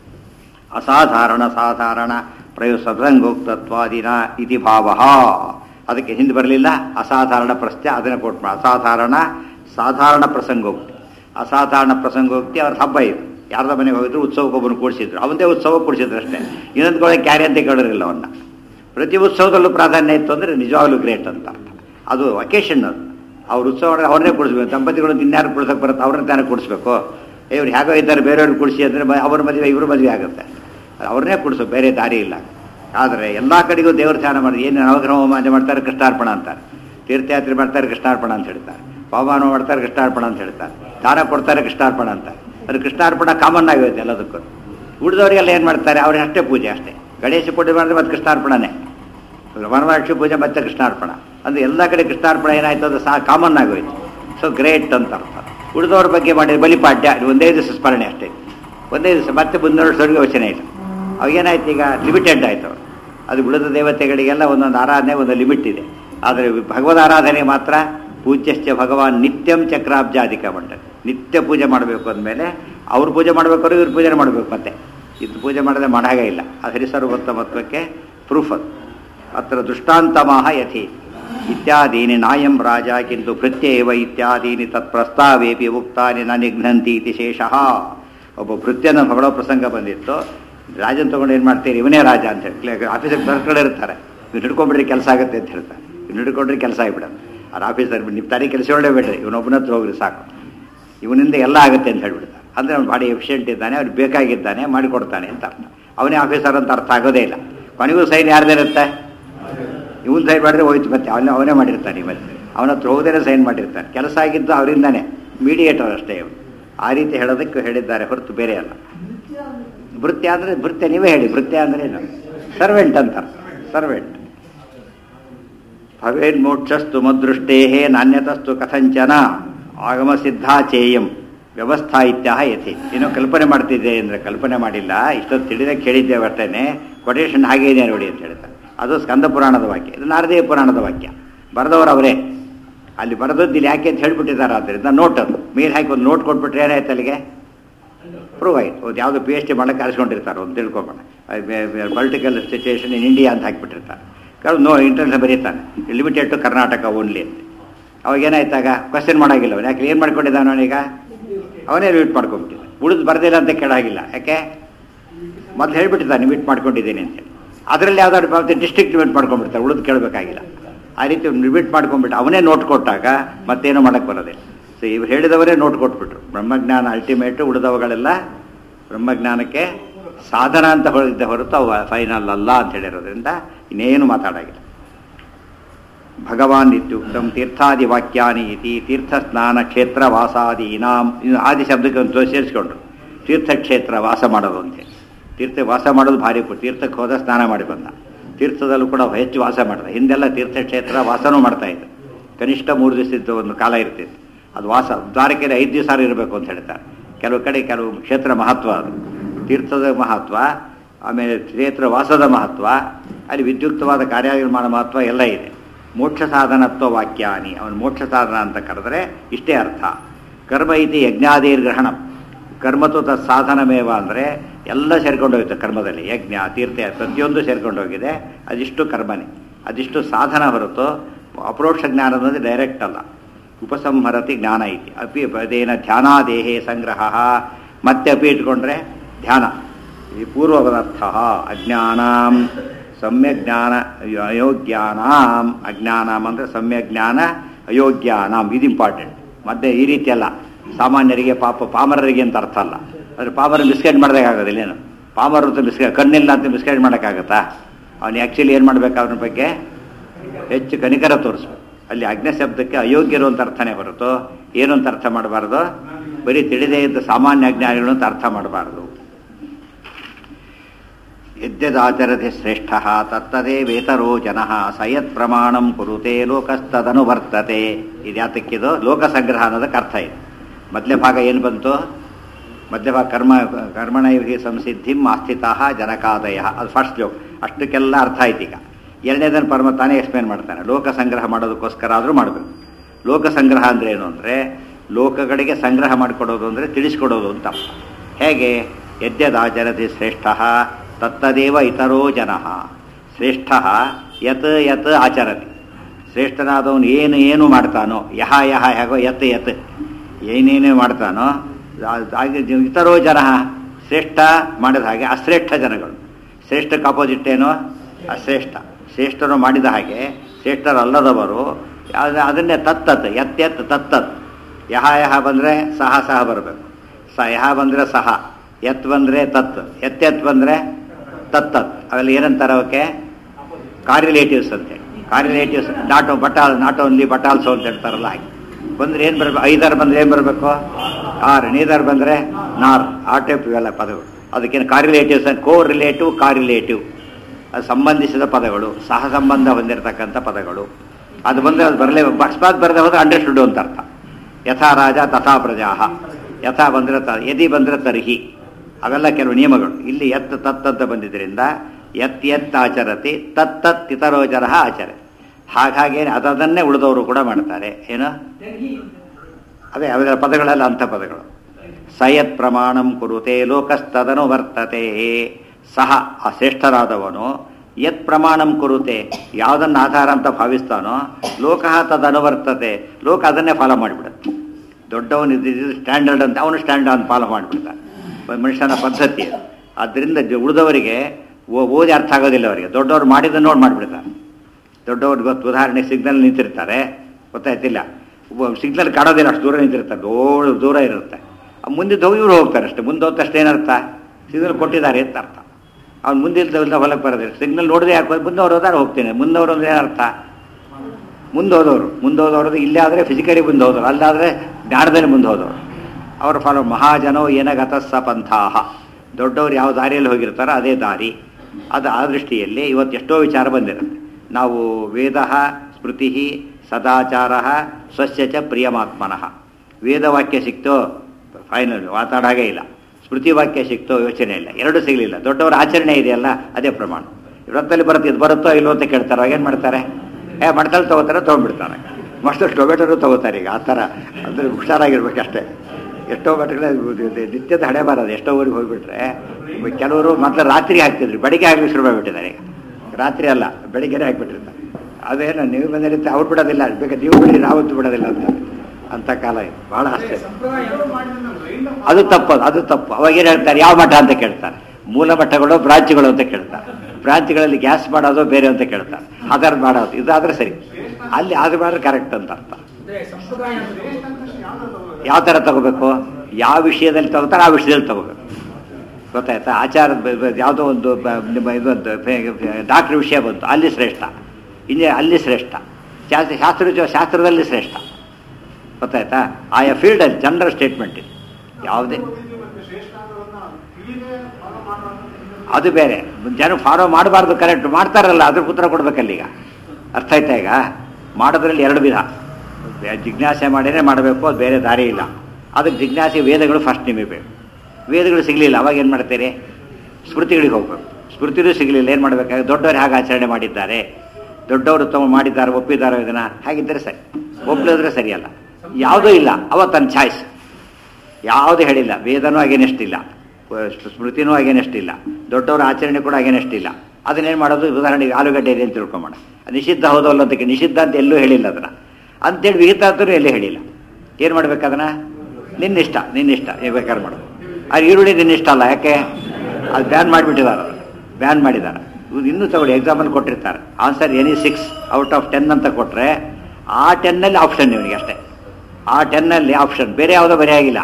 ಅಸಾಧಾರಣ ಸಾಧಾರಣ ಪ್ರಯೋ ಸತ್ಸಂಗೋಕ್ತತ್ವಾದಿನ ಇತಿ ಭಾವ ಅದಕ್ಕೆ ಹಿಂದೆ ಬರಲಿಲ್ಲ ಅಸಾಧಾರಣ ಪ್ರಶ್ನೆ ಅದನ್ನು ಕೊಟ್ಟು ಮಾ- ಅಸಾಧಾರಣ ಸಾಧಾರಣ ಪ್ರಸಂಗೋಕ್ತಿ ಅಸಾಧಾರಣ ಪ್ರಸಂಗೋಕ್ತಿ ಅವ್ರ ಹಬ್ಬ ಇದು ಯಾರ್ದ ಮನೆಗೆ ಹೋಗಿದ್ರು ಉತ್ಸವಕ್ಕೊಬ್ಬರು ಕೂಡಿಸಿದ್ರು ಅವಂದೇ ಉತ್ಸವ ಕೂಡಿಸಿದ್ರು ಅಷ್ಟೇ ಇನ್ನೊಂದು ಕ್ಯಾರಿ ಅಂತ ಕೇಳೋರಿಲ್ಲ ಅವನ್ನ ಪ್ರತಿ ಉತ್ಸವದಲ್ಲೂ ಪ್ರಾಧಾನ್ಯ ಇತ್ತು ಅಂದರೆ ನಿಜವಾಗ್ಲೂ ಗ್ರೇಟ್ ಅಂತ ಅರ್ಥ ಅದು ಅಕೇಶನ್ ಅದು ಅವ್ರ ಉತ್ಸವ ಅವ್ರನ್ನೇ ಕೊಡಿಸ್ಬೇಕು ದಂಪತಿಗಳು ಇನ್ಯಾರು ಕೊಡ್ಸಕ್ಕೆ ಬರುತ್ತೆ ಅವ್ರನ್ನ ತಾನೇ ಕೊಡಿಸ್ಬೇಕು ಇವ್ರು ಹೇಗೋ ಇದ್ದಾರೆ ಬೇರೆಯವ್ರು ಕುಡಿಸಿ ಅಂದರೆ ಅವ್ರ ಮದುವೆ ಇವ್ರ ಮದುವೆ ಆಗುತ್ತೆ ಅವ್ರನ್ನೇ ಕೊಡಿಸು ಬೇರೆ ದಾರಿ ಇಲ್ಲ ಆದರೆ ಎಲ್ಲ ಕಡೆಗೂ ದೇವ್ರ ಧ್ಯಾನ ಮಾಡಿ ಏನು ನವಗ್ರಹ ಹೋಮಾನ್ಯ ಮಾಡ್ತಾರೆ ಕೃಷ್ಣಾರ್ಪಣ ಅಂತಾರೆ ತೀರ್ಥಯಾತ್ರೆ ಮಾಡ್ತಾರೆ ಕೃಷ್ಣಾರ್ಪಣ ಅಂತ ಹೇಳ್ತಾರೆ ಪವಮಾನ ಮಾಡ್ತಾರೆ ಕೃಷ್ಣಾರ್ಪಣ ಅಂತ ಹೇಳ್ತಾರೆ ದಾನ ಕೊಡ್ತಾರೆ ಕೃಷ್ಣಾರ್ಪಣ ಅಂತ ಅದು ಕೃಷ್ಣಾರ್ಪಣ ಕಾಮನ್ ಆಗಿರುತ್ತೆ ಎಲ್ಲದಕ್ಕೂ ಉಳಿದವರಿಗೆಲ್ಲ ಏನು ಮಾಡ್ತಾರೆ ಅವ್ರಿಗೆ ಅಷ್ಟೇ ಪೂಜೆ ಅಷ್ಟೇ ಗಣೇಶ ಪೂಜೆ ಮಾಡಿದ್ರೆ ಮತ್ತೆ ಕೃಷ್ಣಾರ್ಪಣನೇ ವನವಾಕ್ಷಿ ಪೂಜೆ ಮತ್ತೆ ಕೃಷ್ಣಾರ್ಪಣ ಅಂದ್ರೆ ಎಲ್ಲ ಕಡೆ ಕೃಷ್ಣಾರ್ಪಣ ಏನಾಯ್ತು ಅದು ಸಹ ಕಾಮನ್ ಆಗೋಯ್ತು ಸೊ ಗ್ರೇಟ್ ಅಂತ ಅರ್ಥ ಉಳಿದವ್ರ ಬಗ್ಗೆ ಮಾಡಿದ ಬಲಿಪಾಡ್ಯ ಇದು ಒಂದೇ ದಿವಸ ಸ್ಮರಣೆ ಅಷ್ಟೇ ಒಂದೇ ದಿವಸ ಮತ್ತೆ ಮುಂದಿನ ವರ್ಷದವರೆಗೆ ಯೋಚನೆ ಇಲ್ಲ ಅವಾಗೇನಾಯ್ತು ಈಗ ಲಿಮಿಟೆಡ್ ಆಯ್ತು ಅವ್ರು ಅದು ಉಳಿದ ದೇವತೆಗಳಿಗೆಲ್ಲ ಒಂದೊಂದು ಆರಾಧನೆ ಒಂದು ಲಿಮಿಟ್ ಇದೆ ಆದರೆ ಭಗವದ್ ಆರಾಧನೆ ಮಾತ್ರ ಪೂಜ್ಯಶ್ಚ ಭಗವಾನ್ ನಿತ್ಯಂ ಚಕ್ರಾಬ್ಜಾಧಿಕ ಮಂಡ ನಿತ್ಯ ಪೂಜೆ ಮಾಡಬೇಕು ಅಂದಮೇಲೆ ಅವ್ರು ಪೂಜೆ ಮಾಡಬೇಕಾದ್ರೆ ಇವ್ರು ಪೂಜೆ ಮಾಡಬೇಕು ಮತ್ತೆ ಇದು ಪೂಜೆ ಮಾಡಿದ್ರೆ ಮಾಡಾಗ ಇಲ್ಲ ಅದು ಹರಿಸರ್ವೋತ್ತಮತ್ವಕ್ಕೆ ಪ್ರೂಫ್ ಅದು ಅತ್ರ ದೃಷ್ಟಾಂತಮಾಹ ಯಥಿ ಇತ್ಯಾದೀನಿ ನಾಯಂ ರಾಜ ಕಿಂತು ಭೃತ್ಯ ಏವ ಇತ್ಯಾದೀನಿ ತತ್ಪ್ರಸ್ತಾವೇಪಿ ಉಕ್ತಾನಿ ನ ನಿಘ್ನಂತಿ ಇತಿ ಶೇಷಃ ಒಬ್ಬ ಭೃತ್ಯನ ಹೊಗಳೋ ಪ್ರಸಂಗ ಬಂದಿತ್ತು ರಾಜನ್ ತಗೊಂಡು ಏನು ಮಾಡ್ತೀರಿ ಇವನೇ ರಾಜ ಅಂತ ಹೇಳಿ ಆಫೀಸಿಗೆ ಬರ್ಕಡೆ ಇರ್ತಾರೆ ಇವ್ನು ಹಿಡ್ಕೊಂಡ್ಬಿಡ್ರಿ ಕೆಲಸ ಆಗುತ್ತೆ ಅಂತ ಹೇಳ್ತಾರೆ ಇವ್ನು ಹಿಡ್ಕೊಂಡ್ರೆ ಕೆಲಸ ಆಗಿಬಿಡೋದು ಅವ್ರ ಆಫೀಸರ್ ನಿಮ್ಮ ತಾರೀಕು ಕೆಲಸ ಒಳ್ಳೆ ಬಿಡ್ರಿ ಇವನೊಬ್ಬನ ಹತ್ರ ಹೋಗ್ರಿ ಸಾಕು ಇವನಿಂದ ಎಲ್ಲ ಆಗುತ್ತೆ ಅಂತ ಹೇಳ್ಬಿಡ್ತಾರೆ ಅಂದರೆ ಅವ್ನು ಭಾರಿ ಎಫಿಷಿಯೆಂಟ್ ಇದ್ದಾನೆ ಅವ್ನು ಬೇಕಾಗಿದ್ದಾನೆ ಮಾಡಿಕೊಡ್ತಾನೆ ಅಂತ ಅರ್ಥ ಅವನೇ ಆಫೀಸರ್ ಅಂತ ಅರ್ಥ ಆಗೋದೇ ಇಲ್ಲ ಕೊನೆಗೂ ಸೈನ್ ಯಾರ್ದಿರುತ್ತೆ ಇವನು ಸೈನ್ ಮಾಡಿದ್ರೆ ಹೋಯ್ತು ಮತ್ತೆ ಅವನೇ ಅವನೇ ಮಾಡಿರ್ತಾನೆ ಇವತ್ತು ಅವನ ಹತ್ರ ಹೋಗದೇ ಸೈನ್ ಮಾಡಿರ್ತಾನೆ ಕೆಲಸ ಆಗಿದ್ದು ಅವರಿಂದಾನೆ ಮೀಡಿಯೇಟರ್ ಅಷ್ಟೇ ಇವನು ಆ ರೀತಿ ಹೇಳೋದಕ್ಕೆ ಹೇಳಿದ್ದಾರೆ ಹೊರತು ಬೇರೆ ಅಲ್ಲ ಭೃತ್ಯ ಅಂದರೆ ಭೃತ್ಯ ನೀವೇ ಹೇಳಿ ಭೃತ್ಯ ಅಂದರೆ ಏನು ಸರ್ವೆಂಟ್ ಅಂತ ಸರ್ವೆಂಟ್ ಭವೇನ್ ಮೋಕ್ಷಸ್ತು ಮದೃಷ್ಟೇ ನಾಣ್ಯತಸ್ತು ಕಥಂಚನ ಆಗಮ ಸಿದ್ಧಾಚೇಯಂ ವ್ಯವಸ್ಥಾ ಇತ್ಯಾಹ ಯಥಿ ಏನೋ ಕಲ್ಪನೆ ಮಾಡ್ತಿದ್ದೆ ಅಂದರೆ ಕಲ್ಪನೆ ಮಾಡಿಲ್ಲ ಇಷ್ಟೊತ್ತು ತಿಳಿದ ಕೇಳಿದ್ದೆ ಬರ್ತೇನೆ ಕೊಟೇಶನ್ ಹಾಗೇ ಇದೆ ನೋಡಿ ಅಂತ ಹೇಳ್ತಾರೆ ಅದು ಸ್ಕಂದ ಪುರಾಣದ ವಾಕ್ಯ ಇದು ನಾರದೇಯ ಪುರಾಣದ ವಾಕ್ಯ ಬರೆದವರು ಅವರೇ ಅಲ್ಲಿ ಬರೆದದ್ದು ಇಲ್ಲಿ ಯಾಕೆ ಅಂತ ಹೇಳ್ಬಿಟ್ಟಿದ್ದಾರೆ ಆದ್ದರಿಂದ ನೋಟ್ ಅದು ಮೇಲೆ ಹಾಕಿ ಒಂದು ನೋಟ್ ಕೊಟ್ಬಿಟ್ರೆ ಏನಾಯ್ತು ಅಲ್ಲಿಗೆ ಪ್ರೂವ್ ಆಯಿತು ಒಂದು ಯಾವುದೋ ಪಿ ಎಚ್ ಡಿ ಮಾಡಕ್ಕೆ ಕರೆಸ್ಕೊಂಡಿರ್ತಾರೆ ಒಂದು ತಿಳ್ಕೊಬೇಡ ಪೊಲಿಟಿಕಲ್ ಸಿಚುವೇಶನ್ ಇನ್ ಇಂಡಿಯಾ ಅಂತ ಹಾಕಿಬಿಟ್ಟಿರ್ತಾರೆ ಕೆಲವು ನೋ ಇಂಟರ್ನೆಟ್ ಬರೀತಾನೆ ಲಿಮಿಟೆಡ್ ಟು ಕರ್ನಾಟಕ ಓನ್ಲಿ ಅಂತ ಅವಾಗ ಏನಾಯ್ತಾಗ ಕ್ವಶನ್ ಮಾಡೋಂಗಿಲ್ಲ ಅವನು ಯಾಕೆ ಏನು ಮಾಡ್ಕೊಂಡಿದ್ದಾನೆ ಅವನೀಗ ಅವನೇ ಮ್ಯೂಟ್ ಮಾಡ್ಕೊಂಡ್ಬಿಟ್ಟಿದ್ದ ಉಳಿದು ಬರ್ದಿಲ್ಲ ಅಂತ ಕೇಳಾಗಿಲ್ಲ ಯಾಕೆ ಮೊದಲು ಹೇಳ್ಬಿಟ್ಟಿದ್ದಾನೆ ಮ್ಯೂಟ್ ಮಾಡ್ಕೊಂಡಿದ್ದೀನಿ ಅಂತೇಳಿ ಅದರಲ್ಲಿ ಯಾವ್ದಾದ್ರು ಮತ್ತೆ ಡಿಸ್ಟ್ರಿಕ್ಟ್ ಲಿಮಿಟ್ ಮಾಡ್ಕೊಂಡ್ಬಿಡ್ತಾರೆ ಉಳಿದು ಕೇಳಬೇಕಾಗಿಲ್ಲ ಆ ರೀತಿ ಲಿಮಿಟ್ ಮಾಡ್ಕೊಂಡ್ಬಿಟ್ಟು ಅವನೇ ನೋಟ್ ಕೊಟ್ಟಾಗ ಮತ್ತೇನು ಮಾಡೋಕ್ಕೆ ಬರೋದಿಲ್ಲ ಸೊ ಇವ್ರು ಹೇಳಿದವರೇ ನೋಟ್ ಕೊಟ್ಬಿಟ್ರು ಬ್ರಹ್ಮಜ್ಞಾನ ಅಲ್ಟಿಮೇಟು ಉಳಿದವುಗಳೆಲ್ಲ ಬ್ರಹ್ಮಜ್ಞಾನಕ್ಕೆ ಸಾಧನ ಅಂತ ಹೊರದಿದ್ದೆ ಹೊರತು ಅವು ಫೈನಲ್ ಅಲ್ಲ ಅಂತ ಹೇಳಿರೋದ್ರಿಂದ ಇನ್ನೇನು ಮಾತಾಡಾಗಿಲ್ಲ ಭಗವಾನ್ ಇತ್ಯುಕ್ತಂ ತೀರ್ಥಾದಿ ವಾಕ್ಯಾನಿ ಇತಿ ತೀರ್ಥಸ್ನಾನ ಕ್ಷೇತ್ರ ವಾಸಾದೀನಾಂ ಇನ್ನು ಆದಿ ಶಬ್ದಕ್ಕೆ ಒಂದು ಸೇರಿಸ್ಕೊಂಡ್ರು ತೀರ್ಥಕ್ಷೇತ್ರ ವಾಸ ಮಾಡೋದು ಅಂತೇಳಿ ತೀರ್ಥ ವಾಸ ಮಾಡೋದು ಭಾರಿ ಪು- ತೀರ್ಥಕ್ಕೆ ಹೋದ ಸ್ನಾನ ಮಾಡಿ ಬಂದ ತೀರ್ಥದಲ್ಲೂ ಕೂಡ ಹೆಚ್ಚು ವಾಸ ಮಾಡಿದ ಹಿಂದೆಲ್ಲ ತೀರ್ಥಕ್ಷೇತ್ರ ವಾಸನೂ ಮಾಡ್ತಾ ಇದ್ರು ಕನಿಷ್ಠ ಮೂರು ದಿವಸದ ಒಂದು ಕಾಲ ಇರ್ತಿತ್ತು ಅದು ವಾಸ ದ್ವಾರಕೆಯಲ್ಲಿ ಐದು ದಿವಸ ಇರಬೇಕು ಅಂತ ಹೇಳ್ತಾರೆ ಕೆಲವು ಕಡೆ ಕೆಲವು ಕ್ಷೇತ್ರ ಮಹತ್ವ ಅದು ತೀರ್ಥದ ಮಹತ್ವ ಆಮೇಲೆ ಕ್ಷೇತ್ರ ವಾಸದ ಮಹತ್ವ ಅಲ್ಲಿ ವಿದ್ಯುಕ್ತವಾದ ಕಾರ್ಯನಿರ್ಮಾಣ ಮಹತ್ವ ಎಲ್ಲ ಇದೆ ಮೋಕ್ಷ ಸಾಧನತ್ವ ವಾಕ್ಯಾನಿ ಅವನು ಮೋಕ್ಷ ಸಾಧನ ಅಂತ ಕರೆದ್ರೆ ಇಷ್ಟೇ ಅರ್ಥ ಕರ್ಮ ಇತಿ ಯಜ್ಞಾದಿರ್ಗ್ರಹಣ ಕರ್ಮತು ತತ್ ಸಾಧನಮೇವ ಅಂದರೆ ಎಲ್ಲ ಸೇರ್ಕೊಂಡು ಹೋಗುತ್ತೆ ಕರ್ಮದಲ್ಲಿ ಯಜ್ಞ ತೀರ್ಥ ಪ್ರತಿಯೊಂದು ಸೇರ್ಕೊಂಡು ಹೋಗಿದೆ ಅದಿಷ್ಟು ಕರ್ಮನೇ ಅದಿಷ್ಟು ಸಾಧನ ಹೊರತು ಅಪರೋಕ್ಷ ಜ್ಞಾನ ಅನ್ನೋದು ಡೈರೆಕ್ಟ್ ಅಲ್ಲ ಉಪಸಂಹರತಿ ಜ್ಞಾನ ಐತಿ ಅಪಿ ಅದೇನ ಧ್ಯಾನಾದೇಹೇ ಸಂಗ್ರಹ ಮತ್ತೆ ಅಪಿ ಇಟ್ಕೊಂಡ್ರೆ ಧ್ಯಾನ ಈ ಪೂರ್ವಪದಾರ್ಥ ಅಜ್ಞಾನಾಂ ಸಮ್ಯಕ್ ಜ್ಞಾನ ಅಯೋಗ್ಯಾನಾಂ ಅಜ್ಞಾನಾಂ ಅಂದರೆ ಸಮ್ಯಕ್ ಜ್ಞಾನ ಅಯೋಗ್ಯಾನಾಂ ಇದು ಇಂಪಾರ್ಟೆಂಟ್ ಮತ್ತೆ ಈ ರೀತಿ ಅಲ್ಲ ಸಾಮಾನ್ಯರಿಗೆ ಪಾಪ ಪಾಮರರಿಗೆ ಅಂತ ಅರ್ಥ ಅಲ್ಲ ಆದರೆ ಪಾಮರ ಮಿಸ್ಗೈಡ್ ಮಾಡೋದಾಗೋದಿಲ್ಲ ಏನು ಪಾಮರ ಮಿಸ್ಗೈಡ್ ಕಣ್ಣಿಲ್ಲ ಅಂತ ಮಿಸ್ಗೈಡ್ ಮಾಡೋಕ್ಕಾಗತ್ತಾ ಅವನು ಆ್ಯಕ್ಚುಲಿ ಏನು ಮಾಡ್ಬೇಕು ಅವನ ಬಗ್ಗೆ ಹೆಚ್ಚು ಕನಿಕರ ತೋರಿಸ್ಬೇಕು ಅಲ್ಲಿ ಅಜ್ಞ ಶಬ್ದಕ್ಕೆ ಅಯೋಗ್ಯರು ಅಂತ ಅರ್ಥನೇ ಹೊರತು ಏನು ಅಂತ ಅರ್ಥ ಮಾಡಬಾರ್ದು ಬರೀ ತಿಳಿದೇ ಇದ್ದ ಸಾಮಾನ್ಯ ಅಜ್ಞಾನಿಗಳು ಅಂತ ಅರ್ಥ ಮಾಡಬಾರ್ದು ಯದ್ಯದಾಚರತಿ ಶ್ರೇಷ್ಠ ತತ್ತದೇ ವೇತರೋ ಜನ ಸಯತ್ ಪ್ರಮಾಣಂ ಕುರುತೆ ಲೋಕಸ್ತದನು ವರ್ತತೆ ಇದ್ಯಾತಕ್ಕಿದು ಲೋಕ ಸಂಗ್ರಹ ಅನ್ನೋದಕ್ಕೆ ಅರ್ಥ ಇದೆ ಮೊದಲೇ ಭಾಗ ಏನು ಬಂತು ಮೊದಲೇ ಭಾಗ ಕರ್ಮ ಕರ್ಮಣೈವಿಗೆ ಸಂಸಿದ್ಧಿಂ ಆಸ್ಥಿತ ಜನಕಾದಯ ಅದು ಫಸ್ಟ್ ಶ್ಲೋಕ ಅಷ್ಟಕ್ಕೆಲ್ಲ ಅರ್ಥ ಆಯ್ತು ಈಗ ಎರಡನೇದನ್ನು ಪರಮ ತಾನೇ ಎಕ್ಸ್ಪ್ಲೇನ್ ಮಾಡ್ತಾನೆ ಲೋಕ ಸಂಗ್ರಹ ಮಾಡೋದಕ್ಕೋಸ್ಕರ ಆದರೂ ಮಾಡಬೇಕು ಲೋಕ ಸಂಗ್ರಹ ಅಂದರೆ ಏನು ಅಂದರೆ ಲೋಕಗಳಿಗೆ ಸಂಗ್ರಹ ಮಾಡಿಕೊಡೋದು ಅಂದರೆ ತಿಳಿಸ್ಕೊಡೋದು ಅಂತ ಅರ್ಥ. ಹೇಗೆ ಯದ್ಯದಾಚರತಿ ಶ್ರೇಷ್ಠ ತತ್ತದೇವ ಇತರೋ ಜನ ಶ್ರೇಷ್ಠ ಯತ್ ಯತ್ ಆಚರತಿ ಶ್ರೇಷ್ಠನಾದವನು ಏನು ಏನು ಮಾಡ್ತಾನೋ ಯಹ ಯಹ ಹೇಗೋ ಯತ್ ಯತ್ ಏನೇನೇ ಮಾಡ್ತಾನೋ ಆ- ಹಾಗೆ ಜ- ಇತರೋ ಜನ ಶ್ರೇಷ್ಠ ಮಾಡಿದ ಹಾಗೆ ಅಶ್ರೇಷ್ಠ ಜನಗಳು ಶ್ರೇಷ್ಠಕ್ಕೆ ಅಪೋಸಿಟ್ ಏನು ಅಶ್ರೇಷ್ಠ ಶ್ರೇಷ್ಠರು ಮಾಡಿದ ಹಾಗೆ ಶ್ರೇಷ್ಠರಲ್ಲದವರು ಯಾವ್ದು- ಅದನ್ನೇ ತತ್ತತ್ ಎತ್ ಎತ್ ತತ್ತತ್ ಯಹ ಯಹ ಬಂದರೆ ಸಹ ಸಹ ಬರಬೇಕು ಸ ಯಹ ಬಂದರೆ ಸಹ ಎತ್ ಬಂದರೆ ತತ್ ಎತ್ ಎತ್ ಬಂದರೆ ತತ್ತತ್ ಅವೆಲ್ಲ ಏನಂತಾರೆ ಅವಕ್ಕೆ ಕಾರ್ರಿಲೇಟಿವ್ಸ್ ಅಂತೇಳಿ correlatives not but also not only but also ಅಂತ ಹೇಳ್ತಾರಲ್ಲ ಹಾಗೆ ಬಂದ್ರೆ ಏನು ಬರಬೇಕು ಐದಾರು ಬಂದ್ರೆ ಏನು ಬರಬೇಕು ಆರು ನೀದಾರು ಬಂದರೆ ನಾರ್ ಆ ಟೈಪ್ ಇವೆಲ್ಲ ಪದಗಳು ಅದಕ್ಕೇನು ಕಾರ್ರಿಲೇಟಿವ್ಸ್ ಕೋ ರಿಲೇಟಿವ್ ಕಾರ್ರಿಲೇಟಿವ್ ಅದು ಸಂಬಂಧಿಸಿದ ಪದಗಳು ಸಹ ಸಂಬಂಧ ಹೊಂದಿರತಕ್ಕಂಥ ಪದಗಳು ಅದು ಬಂದರೆ ಅದು ಬರಲೇ ಅಕಸ್ಮಾತ್ ಬರದೆ ಹೋದ್ರೆ ಅಂಡರ್ಸ್ಟುಡ್ ಅಂತ ಅರ್ಥ ಯಥಾ ರಾಜ ತಥಾ ಪ್ರಜಾಹ ಯಥಾ ಬಂದರೆ ತ ಯದಿ ಬಂದರೆ ತರ್ಹಿ ಅವೆಲ್ಲ ಕೆಲವು ನಿಯಮಗಳು ಇಲ್ಲಿ ಎತ್ ತತ್ ಅಂತ ಬಂದಿದ್ದರಿಂದ ಎತ್ ಎತ್ ಆಚರತಿ ತತ್ ತತ್ ಇತರೋಜರ ಆಚರ ಹಾಗಾಗಿ ಅದನ್ನೇ ಉಳಿದವರು ಕೂಡ ಮಾಡ್ತಾರೆ ಏನು ಅದೇ ಅದರ ಪದಗಳೆಲ್ಲ ಅಂಥ ಪದಗಳು ಸಯತ್ ಪ್ರಮಾಣಂ ಕುರುತೆ ಲೋಕಸ್ತದನು ವರ್ತತೆ ಸಹ ಆ ಶ್ರೇಷ್ಠರಾದವನು ಯತ್ ಪ್ರಮಾಣಂ ಕುರುತೆ ಯಾವುದನ್ನು ಆಧಾರ ಅಂತ ಭಾವಿಸ್ತಾನೋ ಲೋಕ ತದನುವರ್ತತೆ ಲೋಕ ಅದನ್ನೇ ಫಾಲೋ ಮಾಡಿಬಿಡುತ್ತೆ ದೊಡ್ಡವನು ಇದ್ದಿದ್ದು ಸ್ಟ್ಯಾಂಡರ್ಡ್ ಅಂತ ಅವನು ಸ್ಟ್ಯಾಂಡರ್ಡ್ ಅಂತ ಫಾಲೋ ಮಾಡಿಬಿಡ್ತಾನೆ ಒಬ್ಬ ಮನುಷ್ಯನ ಪದ್ಧತಿ ಅದು ಆದ್ದರಿಂದ ಜ- ಉಳಿದವರಿಗೆ ಓ- ಓದಿ ಅರ್ಥ ಆಗೋದಿಲ್ಲ ಅವರಿಗೆ ದೊಡ್ಡವರು ಮಾಡಿದ್ದನ್ನು ನೋಡಿ ಮಾಡಿಬಿಡ್ತಾರೆ ದೊಡ್ಡವ್ರು ಗೊತ್ತು ಉದಾಹರಣೆ ಸಿಗ್ನಲ್ ನಿಂತಿರ್ತಾರೆ ಗೊತ್ತಾಯ್ತಿಲ್ಲ ಸಿಗ್ನಲ್ ಕಾಣೋದಿಲ್ಲ ಅಷ್ಟು ದೂರ ನಿಂತಿರ್ತಾರೆ ದೊಡ್ಡ ದೂರ ಇರುತ್ತೆ ಆ ಮುಂದೆ ಹೋಗಿ ಇವ್ರು ಹೋಗ್ತಾರೆ ಅಷ್ಟೇ ಮುಂದೆ ಹೋದ ತಕ್ಷಣ ಏನರ್ಥ ಸಿಗ್ನಲ್ ಕೊಟ್ಟಿದ್ದಾರೆ ಅಂತ ಅರ್ಥ ಅವ್ನು ಮುಂದೆ ಇಲ್ದ ಹೊಲಕ್ಕೆ ಬರೋದಿಲ್ಲ ಸಿಗ್ನಲ್ ನೋಡಿದ್ರೆ ಯಾಕೆ ಮುಂದೆ ಅವ್ರು ಹೋದಾರೆ ಹೋಗ್ತೇನೆ ಮುಂದೆ ಅವರು ಅಂದ್ರೆ ಏನರ್ಥ ಮುಂದೆ ಹೋದವರು ಮುಂದೆ ಹೋದವ್ರದ್ದು ಇಲ್ಲೇ ಆದರೆ ಫಿಸಿಕಲಿ ಮುಂದೆ ಹೋದವರು ಅಲ್ಲಾದರೆ ಜ್ಞಾನದಲ್ಲಿ ಮುಂದೆ ಹೋದವರು ಅವರು ಫಾಲೋ ಮಹಾಜನೋ ಏನಗತ ಸ ಪಂಥಾಹ ದೊಡ್ಡವರು ಯಾವ ದಾರಿಯಲ್ಲಿ ಹೋಗಿರ್ತಾರೋ ಅದೇ ದಾರಿ ಅದು ಆ ದೃಷ್ಟಿಯಲ್ಲಿ ಇವತ್ತು ಎಷ್ಟೋ ವಿಚಾರ ಬಂದಿರುತ್ತೆ ನಾವು ವೇದ ಸ್ಮೃತಿ ಸದಾಚಾರ ಸ್ವಸ್ಯ ಚ ಪ್ರಿಯಮಾತ್ಮನಃ ವೇದವಾಕ್ಯ ಸಿಕ್ತೋ ಫೈನಲ್ ಮಾತಾಡಾಗೇ ಇಲ್ಲ ಸ್ಮೃತಿ ವಾಕ್ಯ ಸಿಕ್ತೋ ಯೋಚನೆ ಇಲ್ಲ ಎರಡೂ ಸಿಗಲಿಲ್ಲ ದೊಡ್ಡವರ ಆಚರಣೆ ಇದೆಯಲ್ಲ ಅದೇ ಪ್ರಮಾಣ ವ್ರತದಲ್ಲಿ ಬರುತ್ತೆ ಇದು ಬರುತ್ತೋ ಇಲ್ಲೋ ಅಂತ ಕೇಳ್ತಾರೆ ಅವಾಗ ಏನು ಮಾಡ್ತಾರೆ ಏ ಮಡ್ತಲ್ಲಿ ತೊಗೋತಾರೆ ತೊಗೊಂಡ್ಬಿಡ್ತಾರೆ ಮಸ್ತು ಟೊಮೆಟೊನು ತೊಗೋತಾರೆ ಈಗ ಆ ಥರ ಅಂದರೆ ಹುಷಾರಾಗಿರ್ಬೇಕಷ್ಟೇ ಎಷ್ಟೋ ಮಟ್ಟಗಳ ನಿತ್ಯದ ಹಣೆ ಬಾರದು ಎಷ್ಟೋ ಊರಿಗೆ ಹೋಗ್ಬಿಟ್ರೆ ಕೆಲವರು ಮೊದಲು ರಾತ್ರಿ ಹಾಕ್ತಿದ್ರು ಬೆಳಿಗ್ಗೆ ಹಾಕಿ ಶುರು ಮಾಡಿಬಿಟ್ಟಿದ್ದಾರೆ ಈಗ ರಾತ್ರಿ ಅಲ್ಲ ಬೆಳಿಗ್ಗೆನೇ ಹಾಕ್ಬಿಟ್ಟಿರ್ತಾರೆ ಅದೇನು ನೀವು ಬಂದಿರುತ್ತೆ ಅವ್ರು ಬಿಡೋದಿಲ್ಲ ಬೇಕಾದ್ರೆ ನೀವು ಬಿಡಿ ನಾವತ್ತು ಬಿಡೋದಿಲ್ಲ ಅಂತ ಅಂಥ ಕಾಲ ಇದು ಭಾಳ ಆಶ್ಚರ್ಯ ಅದು ತಪ್ಪು ಅದು ತಪ್ಪು ಅವಾಗ ಏನು ಹೇಳ್ತಾರೆ ಯಾವ ಮಠ ಅಂತ ಕೇಳ್ತಾರೆ ಮೂಲ ಮಠಗಳು ಬ್ರಾಂಚ್ಗಳು ಅಂತ ಕೇಳ್ತಾರೆ ಬ್ರಾಂಚ್ಗಳಲ್ಲಿ ಗ್ಯಾಸ್ ಮಾಡೋದು ಬೇರೆ ಅಂತ ಕೇಳ್ತಾರೆ ಅದರ ಮಾಡೋದು ಇದಾದ್ರೆ ಸರಿ ಅಲ್ಲಿ ಅದು ಮಾಡಿದ್ರೆ ಕರೆಕ್ಟ್ ಅಂತ ಅರ್ಥ ಯಾವ ಥರ ತಗೋಬೇಕು ಯಾವ ವಿಷಯದಲ್ಲಿ ತಗೋತಾರೆ ಆ ವಿಷಯದಲ್ಲಿ ತಗೋಬೇಕು ಗೊತ್ತಾಯ್ತಾ ಆಚಾರ ಯಾವುದೋ ಒಂದು ಬ- ನಿಮ್ಮ ಇದೊಂದು ಡಾಕ್ಟ್ರ್ ವಿಷಯ ಬಂತು ಅಲ್ಲಿ ಶ್ರೇಷ್ಠ ಇಂಜೆ ಅಲ್ಲಿ ಶ್ರೇಷ್ಠ ಶಾಸ್ತ್ರ ಶಾಸ್ತ್ರ ಶಾಸ್ತ್ರದಲ್ಲಿ ಶ್ರೇಷ್ಠ ಗೊತ್ತಾಯ್ತಾ ಆಯಾ ಫೀಲ್ಡಲ್ಲಿ ಜನರಲ್ ಸ್ಟೇಟ್ಮೆಂಟ್ ಇದು ಯಾವುದೇ ಅದು ಬೇರೆ ಜನ ಫಾಲೋ ಮಾಡಬಾರ್ದು ಕರೆಕ್ಟ್ ಮಾಡ್ತಾರಲ್ಲ ಅದ್ರ ಉತ್ತರ ಕೊಡ್ಬೇಕಲ್ಲ ಈಗ ಅರ್ಥ ಆಯ್ತಾ ಈಗ ಮಾಡೋದ್ರಲ್ಲಿ ಎರಡು ವಿಧ ಜಿಜ್ಞಾಸೆ ಮಾಡಿದ್ರೆ ಮಾಡಬೇಕು ಅದು ಬೇರೆ ದಾರಿ ಇಲ್ಲ ಅದಕ್ಕೆ ಜಿಜ್ಞಾಸೆ ವೇದಗಳು ಫಸ್ಟ್ ನಿಮಗೆ ಬೇಕು ವೇದಗಳು ಸಿಗಲಿಲ್ಲ ಅವಾಗ ಏನು ಮಾಡ್ತೀರಿ ಸ್ಮೃತಿಗಳಿಗೆ ಹೋಗ್ಬೇಕು ಸ್ಮೃತಿಗಳು ಸಿಗಲಿಲ್ಲ ಏನು ಮಾಡಬೇಕಾಗ ದೊಡ್ಡವರು ಹೇಗೆ ಆಚರಣೆ ಮಾಡಿದ್ದಾರೆ ದೊಡ್ಡವರು ತಮ್ಮ ಮಾಡಿದ್ದಾರೆ ಒಪ್ಪಿದ್ದಾರೆ ಇದನ್ನ ಹಾಗಿದ್ದರೆ ಸರಿ ಒಪ್ಪಲಿದ್ರೆ ಸರಿಯಲ್ಲ ಯಾವುದೂ ಇಲ್ಲ ಅವ ತನ್ನ ಚಾಯ್ಸ್ ಯಾವುದೂ ಹೇಳಿಲ್ಲ ವೇದನೂ ಅಗೇನೆಸ್ಟ್ ಇಲ್ಲ ಸ್ಮೃತಿನೂ ಅಗೇನೆಸ್ಟ್ ಇಲ್ಲ ದೊಡ್ಡವರ ಆಚರಣೆ ಕೂಡ ಅಗೇನೆಸ್ಟ್ ಇಲ್ಲ ಅದನ್ನೇನು ಮಾಡೋದು ಉದಾಹರಣೆಗೆ ಆಲೂಗಡ್ಡೆ ಇದೆ ಅಂತ ತಿಳ್ಕೊಂಬೋಣ ಅದು ನಿಷಿದ್ಧ ಹೌದಲ್ಲ ಅಂತ ನಿಷಿದ್ಧ ಅಂತ ಎಲ್ಲೂ ಹೇಳಿಲ್ಲ ಅದನ್ನು ಅಂತೇಳಿ ವಿಹಿತ ಅಂತೂ ಎಲ್ಲೂ ಹೇಳಿಲ್ಲ ಏನು ಮಾಡ್ಬೇಕು ಅದನ್ನು ನಿನ್ನಿಷ್ಟ ನಿನ್ನಿಷ್ಟ ನೀವು ಬೇಕಾದ್ರೆ ಮಾಡೋದು ಅದು ಈರುಳ್ಳಿ ನಿನ್ನಿಷ್ಟ ಅಲ್ಲ ಯಾಕೆ ಅದು ಬ್ಯಾನ್ ಮಾಡಿಬಿಟ್ಟಿದ್ದಾರೆ ಬ್ಯಾನ್ ಮಾಡಿದ್ದಾರೆ ಇವ್ರು ಇನ್ನೂ ತಗೊಳ್ಳಿ ಎಕ್ಸಾಂಪಲ್ ಕೊಟ್ಟಿರ್ತಾರೆ answer any six out of ten ಅಂತ ಕೊಟ್ಟರೆ ಆ ಟೆನ್ನಲ್ಲಿ ಆಪ್ಷನ್ ಇವನಿಗೆ ಅಷ್ಟೇ ಆ ಟೆನ್ನಲ್ಲಿ ಆಪ್ಷನ್ ಬೇರೆ ಯಾವುದೋ ಬರೀ ಆಗಿಲ್ಲ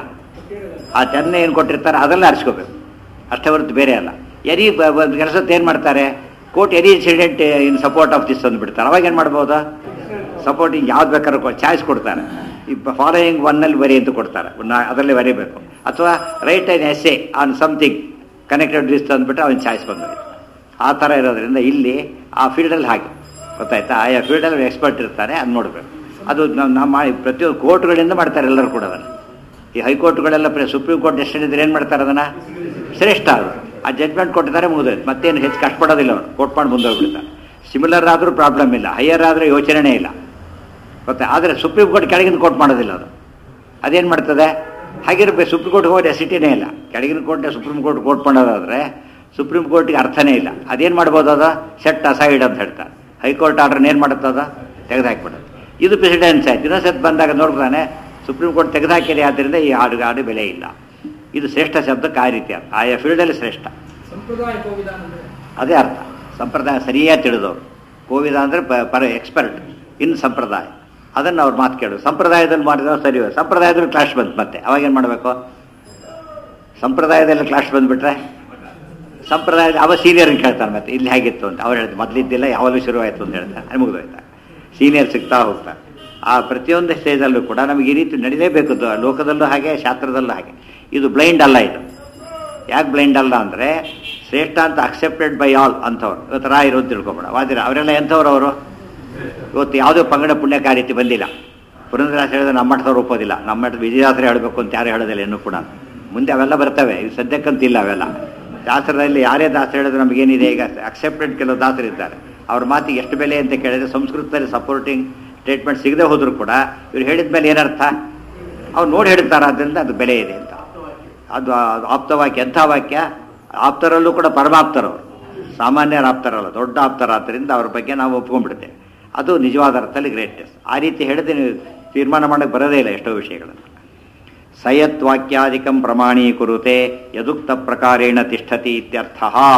ಆ ಟೆನ್ ಏನು ಕೊಟ್ಟಿರ್ತಾರೆ ಅದೆಲ್ಲ ಆರಿಸ್ಕೋಬೇಕು ಅಷ್ಟೇ ಹೊರತು ಬೇರೆ ಅಲ್ಲ ಎನಿ ಕೆಲಸದ ಏನು ಮಾಡ್ತಾರೆ quote any incident in support of this ಅಂದ್ಬಿಡ್ತಾರೆ ಅವಾಗ ಏನು ಮಾಡ್ಬೋದು ಸಪೋರ್ಟಿಂಗ್ ಯಾವ್ದು ಬೇಕಾದ್ರೂ ಚಾಯ್ಸ್ ಕೊಡ್ತಾರೆ ಈ ಫಾಲೋಯಿಂಗ್ ಒನ್ನಲ್ಲಿ ಬರಿ ಅಂತ ಕೊಡ್ತಾರೆ ನಾ- ಅದರಲ್ಲಿ ಬರೀಬೇಕು ಅಥವಾ write an essay on something connected this ಅಂದ್ಬಿಟ್ರೆ ಅವನ ಚಾಯ್ಸ್ ಬಂದೋಯ್ತು ಆ ಥರ ಇರೋದ್ರಿಂದ ಇಲ್ಲಿ ಆ ಫೀಲ್ಡಲ್ಲಿ ಹಾಗೆ ಗೊತ್ತಾಯ್ತಾ ಆಯಾ ಫೀಲ್ಡಲ್ಲಿ ಎಕ್ಸ್ಪರ್ಟ್ ಇರ್ತಾರೆ ಅದು ನೋಡಬೇಕು ಅದು ನಾವು ನಾವು ಮಾಡಿ ಪ್ರತಿಯೊಂದು ಕೋರ್ಟ್ಗಳಿಂದ ಮಾಡ್ತಾರೆ ಎಲ್ಲರೂ ಕೂಡ ಅದನ್ನು ಈ ಹೈಕೋರ್ಟ್ಗಳೆಲ್ಲ ಪ್ರ ಸುಪ್ರೀಂ ಕೋರ್ಟ್ ಡೆಸಿಷನ್ ಇದ್ರೆ ಏನು ಮಾಡ್ತಾರೆ ಅದನ್ನು ಶ್ರೇಷ್ಠ ಅವರು ಆ ಜಡ್ಜ್ಮೆಂಟ್ ಕೊಟ್ಟಿದ್ದಾರೆ ಮುಗಿದೋಯ್ತು ಮತ್ತೇನು ಹೆಚ್ಚು ಕಷ್ಟಪಡೋದಿಲ್ಲ ಅವರು ಕೋರ್ಟ್ ಮಾಡಿ ಮುಂದೋಗ್ಬಿಡ್ತಾರೆ ಸಿಮಿಲರ್ ಆದರೂ ಪ್ರಾಬ್ಲಮ್ ಇಲ್ಲ ಹೈಯರ್ ಆದರೆ ಯೋಚನೆನೇ ಇಲ್ಲ ಗೊತ್ತಾ ಆದರೆ ಸುಪ್ರೀಂ ಕೋರ್ಟ್ ಕೆಳಗಿನ ಕೋರ್ಟ್ ಮಾಡೋದಿಲ್ಲ ಅದು ಅದೇನು ಮಾಡ್ತದೆ ಹಾಗಿರ್ಬೇಕು ಸುಪ್ರೀಂ ಕೋರ್ಟ್ ಹೋಗಿ ಸಿಟಿನೇ ಇಲ್ಲ ಕೆಳಗಿನ ಕೋರ್ಟ್ ಸುಪ್ರೀಂ ಕೋರ್ಟ್ ಕೋರ್ಟ್ ಮಾಡೋದಾದ್ರೆ ಸುಪ್ರೀಂ ಕೋರ್ಟ್ಗೆ ಅರ್ಥನೇ ಇಲ್ಲ ಅದೇನು ಮಾಡ್ಬೋದು ಅದು ಸೆಟ್ ಅಸೈಡ್ ಅಂತ ಹೇಳ್ತಾರೆ ಹೈಕೋರ್ಟ್ ಆರ್ಡರ್ನ ಏನು ಮಾಡುತ್ತದ ತೆಗೆದು ಹಾಕ್ಬಿಡೋದು ಇದು ಪ್ರೆಸಿಡೆನ್ಸ್ ಆಯ್ತು ಇನ್ನೊಂದು ಸತ್ ಬಂದಾಗ ನೋಡ್ತಾನೆ ಸುಪ್ರೀಂ ಕೋರ್ಟ್ ತೆಗೆದುಹಾಕಿದೆ ಆದ್ದರಿಂದ ಈ ಹಾಡು ಹಾಡು ಬೆಲೆ ಇಲ್ಲ ಇದು ಶ್ರೇಷ್ಠ ಶಬ್ದಕ್ಕೆ ಆ ರೀತಿ ಅರ್ಥ ಆಯಾ ಫೀಲ್ಡಲ್ಲಿ ಶ್ರೇಷ್ಠ ಸಂಪ್ರದಾಯ ವಿಧಾನ ಅಂದ್ರೆ ಅದೇ ಅರ್ಥ ಸಂಪ್ರದಾಯ ಸರಿಯಾಗಿ ತಿಳಿದವರು ಕೋವಿದ ಅಂದರೆ ಪರ ಎಕ್ಸ್ಪರ್ಟ್ ಇನ್ ಸಂಪ್ರದಾಯ ಅದನ್ನು ಅವ್ರು ಮಾತು ಕೇಳು ಸಂಪ್ರದಾಯದಲ್ಲಿ ಮಾಡಿದ್ರೆ ಸರಿ ಸಂಪ್ರದಾಯದಲ್ಲಿ ಕ್ಲಾಶ್ ಬಂತು ಮತ್ತೆ ಅವಾಗೇನು ಮಾಡಬೇಕು ಸಂಪ್ರದಾಯದಲ್ಲಿ ಕ್ಲಾಶ್ ಬಂದುಬಿಟ್ರೆ ಸಂಪ್ರದಾಯದ ಅವ ಸೀನಿಯರ್ನ ಕೇಳ್ತಾನೆ ಮತ್ತೆ ಇಲ್ಲಿ ಹೇಗಿತ್ತು ಅಂತ ಅವ್ರು ಹೇಳ್ತಾರೆ ಮೊದಲಿದ್ದಿಲ್ಲ ಯಾವಾಗಲೂ ಶುರುವಾಯಿತು ಅಂತ ಹೇಳ್ತಾರೆ ಅದು ಮುಗಿದೋಯ್ತಾ ಸೀನಿಯರ್ ಸಿಗ್ತಾ ಹೋಗ್ತಾರೆ ಆ ಪ್ರತಿಯೊಂದು ಸ್ಟೇಜಲ್ಲೂ ಕೂಡ ನಮಗೆ ಈ ರೀತಿ ನಡೀಲೇಬೇಕು ದ- ಲೋಕದಲ್ಲೂ ಹಾಗೆ ಶಾಸ್ತ್ರದಲ್ಲೂ ಹಾಗೆ ಇದು ಬ್ಲೈಂಡ್ ಅಲ್ಲ ಇದು ಯಾಕೆ ಬ್ಲೈಂಡ್ ಅಲ್ಲ ಅಂದರೆ ಶ್ರೇಷ್ಠ ಅಂತ ಅಕ್ಸೆಪ್ಟೆಡ್ ಬೈ ಆಲ್ ಅಂಥವ್ರು ಇವತ್ತು ರಾ ಇರೋದು ತಿಳ್ಕೊಬೇಡ ವಾದಿರ ಅವರೆಲ್ಲ ಎಂಥವ್ರು ಅವರು ಇವತ್ತು ಯಾವುದೇ ಪಂಗಡ ಪುಣ್ಯಕ ಆ ರೀತಿ ಬಂದಿಲ್ಲ ಪುರಂದ್ರಾಸ ಹೇಳಿದ್ರೆ ನಮ್ಮ ಮಠದವ್ರು ಒಪ್ಪೋದಿಲ್ಲ ನಮ್ಮ ಮಠದ ವಿಜಯದಾಸರು ಹೇಳಬೇಕು ಅಂತ ಯಾರು ಹೇಳೋದಿಲ್ಲ ಇನ್ನೂ ಕೂಡ ಮುಂದೆ ಅವೆಲ್ಲ ಬರ್ತವೆ ಇದು ಸದ್ಯಕ್ಕಂತಿಲ್ಲ ಅವೆಲ್ಲ ಶಾಸ್ತ್ರದಲ್ಲಿ ಯಾರೇ ದಾಸರು ಹೇಳಿದ್ರೆ ನಮಗೇನಿದೆ ಈಗ ಅಕ್ಸೆಪ್ಟೆಡ್ ಕೆಲವು ದಾಸರು ಇದ್ದಾರೆ ಅವ್ರ ಮಾತಿಗೆ ಎಷ್ಟು ಬೆಲೆ ಅಂತ ಕೇಳಿದ್ರೆ ಸಂಸ್ಕೃತದಲ್ಲಿ ಸಪೋರ್ಟಿಂಗ್ ಸ್ಟೇಟ್ಮೆಂಟ್ ಸಿಗದೆ ಹೋದರೂ ಕೂಡ ಇವ್ರು ಹೇಳಿದ ಮೇಲೆ ಏನರ್ಥ ಅವ್ರು ನೋಡಿ ಹೇಳ್ತಾರೆ ಆದ್ದರಿಂದ ಅದು ಬೆಲೆ ಇದೆ ಅಂತ ಅದು ಅದು ಆಪ್ತವಾಕ್ಯ ಎಂಥ ವಾಕ್ಯ ಆಪ್ತರಲ್ಲೂ ಕೂಡ ಪರಮಾಪ್ತರವರು ಸಾಮಾನ್ಯರ ಆಪ್ತರಲ್ಲ ದೊಡ್ಡ ಆಪ್ತರಾದ್ದರಿಂದ ಅವ್ರ ಬಗ್ಗೆ ನಾವು ಒಪ್ಕೊಂಡ್ಬಿಡ್ತೇವೆ ಅದು ನಿಜವಾದ ಅರ್ಥದಲ್ಲಿ ಗ್ರೇಟ್ನೆಸ್ ಆ ರೀತಿ ಹೇಳಿದ್ರೆ ನೀವು ತೀರ್ಮಾನ ಮಾಡೋಕ್ಕೆ ಬರೋದೇ ಇಲ್ಲ ಎಷ್ಟೋ ವಿಷಯಗಳನ್ನು ಸಯತ್ ವಾಕ್ಯಾದಿಕಂ ಪ್ರಮಾಣೀಕುರುತೆ ಯದುಕ್ತ ಪ್ರಕಾರೇಣ ತಿಷ್ಠತಿ ಇತ್ಯರ್ಥ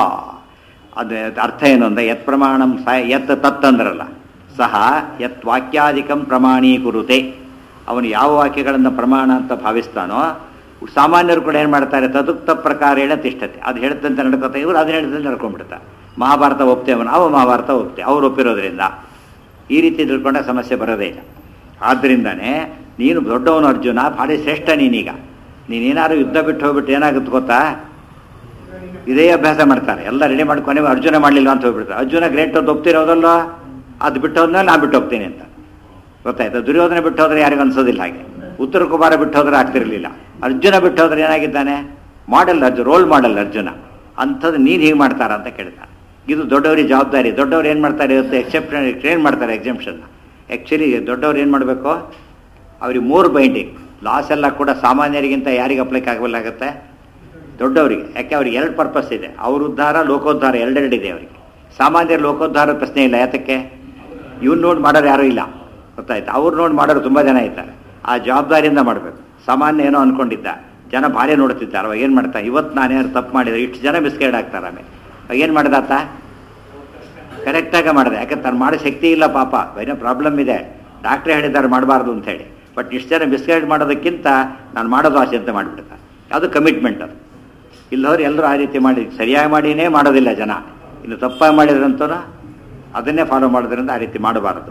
ಅದು ಅರ್ಥ ಏನು ಅಂದರೆ ಯತ್ ಪ್ರಮಾಣಂ ಸ ಯತ್ ತತ್ ಅಂದ್ರಲ್ಲ ಸಹ ಯತ್ ವಾಕ್ಯಾದಿಕಂ ಪ್ರಮಾಣೀಕುರುತೆ ಅವನು ಯಾವ ವಾಕ್ಯಗಳನ್ನು ಪ್ರಮಾಣ ಅಂತ ಭಾವಿಸ್ತಾನೋ ಸಾಮಾನ್ಯರು ಕೂಡ ಏನು ಮಾಡ್ತಾರೆ ತದುಕ್ತ ಪ್ರಕಾರೇಣ ತಿಷ್ಠತೆ ಅದು ಹೇಳ್ತಂತೆ ನಡ್ಕೋತಾ ಇವರು ಅದನ್ನ ಹೇಳ್ತಂತೆ ನಡ್ಕೊಂಡ್ಬಿಡ್ತಾರೆ ಮಹಾಭಾರತ ಒಪ್ತೇವನು ಅವ ಮಹಾಭಾರತ ಒಪ್ತೆ ಅವ್ರು ಒಪ್ಪಿರೋದ್ರಿಂದ ಈ ರೀತಿ ತಿಳ್ಕೊಂಡ ಸಮಸ್ಯೆ ಬರೋದೇ ಇಲ್ಲ ಆದ್ದರಿಂದನೇ ನೀನು ದೊಡ್ಡವನು ಅರ್ಜುನ ಭಾರಿ ಶ್ರೇಷ್ಠ ನೀನೀಗ ನೀನೇನಾದ್ರು ಯುದ್ಧ ಬಿಟ್ಟು ಹೋಗ್ಬಿಟ್ಟು ಏನಾಗುತ್ತೆ ಗೊತ್ತಾ ಇದೇ ಅಭ್ಯಾಸ ಮಾಡ್ತಾರೆ ಎಲ್ಲ ರೆಡಿ ಮಾಡ್ಕೊನೆ ಅರ್ಜುನ ಮಾಡಲಿಲ್ಲ ಅಂತ ಹೋಗ್ಬಿಡ್ತಾರೆ ಅರ್ಜುನ ಗ್ರೇಟ್ ಅಂತ ಒಪ್ತಿರೋದಲ್ಲ ಅದು ಬಿಟ್ಟು ಹೋದ್ಮೇಲೆ ನಾನು ಬಿಟ್ಟು ಹೋಗ್ತೀನಿ ಅಂತ ಗೊತ್ತಾಯ್ತು ದುರ್ಯೋಧನ ಬಿಟ್ಟು ಹೋದ್ರೆ ಯಾರಿಗೂ ಅನ್ಸೋದಿಲ್ಲ ಹಾಗೆ ಉತ್ತರ ಕುಮಾರ ಬಿಟ್ಟು ಹೋದ್ರೆ ಆಗ್ತಿರ್ಲಿಲ್ಲ ಅರ್ಜುನ ಬಿಟ್ಟು ಹೋದ್ರೆ ಏನಾಗಿದ್ದಾನೆ model Arjuna role model Arjuna ಅಂಥದ್ದು ನೀನು ಹೀಗೆ ಮಾಡ್ತಾರ ಅಂತ ಕೇಳ್ತಾನೆ ಇದು ದೊಡ್ಡವರಿಗೆ ಜವಾಬ್ದಾರಿ ದೊಡ್ಡವ್ರು ಏನು ಮಾಡ್ತಾರೆ ಇವತ್ತು ಎಕ್ಸೆಪ್ಷನ್ ಟ್ರೈನ್ ಮಾಡ್ತಾರೆ ಎಕ್ಸೆಂಪ್ಷನ್ ಆ್ಯಕ್ಚುಲಿ ದೊಡ್ಡವ್ರು ಏನು ಮಾಡಬೇಕು ಅವ್ರಿಗೆ ಮೂರು ಬೈಂಡಿಂಗ್ ಲಾಸ್ ಎಲ್ಲ ಕೂಡ ಸಾಮಾನ್ಯರಿಗಿಂತ ಯಾರಿಗೆ ಅಪ್ಲೈಕ್ ಆಗಬೇಕಾಗತ್ತೆ ದೊಡ್ಡವರಿಗೆ ಯಾಕೆ ಅವ್ರಿಗೆ ಎರಡು ಪರ್ಪಸ್ ಇದೆ ಅವ್ರ ಉದ್ಧಾರ ಲೋಕೋದ್ಧಾರ ಎರಡೆರಡಿದೆ ಅವರಿಗೆ ಸಾಮಾನ್ಯರ ಲೋಕೋದ್ಧಾರ ಪ್ರಶ್ನೆ ಇಲ್ಲ ಯಾತಕ್ಕೆ ಇವ್ನು ನೋಡಿ ಮಾಡೋರು ಯಾರೂ ಇಲ್ಲ ಗೊತ್ತಾಯ್ತು ಅವ್ರು ನೋಡಿ ಮಾಡೋರು ತುಂಬ ಜನ ಇದ್ದಾರೆ ಆ ಜವಾಬ್ದಾರಿಯಿಂದ ಮಾಡಬೇಕು ಸಾಮಾನ್ಯ ಏನೋ ಅನ್ಕೊಂಡಿದ್ದ ಜನ ಭಾರಿ ನೋಡ್ತಿದ್ದಾರೆ ಅವಾಗ ಏನು ಮಾಡ್ತಾ ಇವತ್ತು ನಾನೇನು ತಪ್ಪು ಮಾಡಿದ್ರೆ ಇಷ್ಟು ಜನ ಮಿಸ್ಗೈಡ್ ಆಗ್ತಾರೆ ಆಮೇಲೆ ಅವಾಗ ಏನು ಮಾಡ್ದಾತ ಕರೆಕ್ಟಾಗಿ ಮಾಡಿದೆ ಯಾಕಂದ್ರೆ ತಾನು ಮಾಡೋ ಶಕ್ತಿ ಇಲ್ಲ ಪಾಪ ಏನೋ ಪ್ರಾಬ್ಲಮ್ ಇದೆ ಡಾಕ್ಟ್ರೇ ಹೇಳಿದ್ದಾರೆ ಮಾಡಬಾರ್ದು ಅಂತ ಹೇಳಿ ಬಟ್ ಇಷ್ಟು ಜನ ಮಿಸ್ಗೈಡ್ ಮಾಡೋದಕ್ಕಿಂತ ನಾನು ಮಾಡೋದು ಆಸೆ ಅಂತ ಮಾಡಿಬಿಡ್ತಾರೆ ಅದು ಕಮಿಟ್ಮೆಂಟ್ ಅದು ಇಲ್ಲವ್ರು ಎಲ್ಲರೂ ಆ ರೀತಿ ಮಾಡಿ ಸರಿಯಾಗಿ ಮಾಡಿನೇ ಮಾಡೋದಿಲ್ಲ ಜನ ಇನ್ನು ತಪ್ಪಾಗಿ ಮಾಡಿದ್ರಂತೂ ಅದನ್ನೇ ಫಾಲೋ ಮಾಡೋದ್ರಿಂದ ಆ ರೀತಿ ಮಾಡಬಾರದು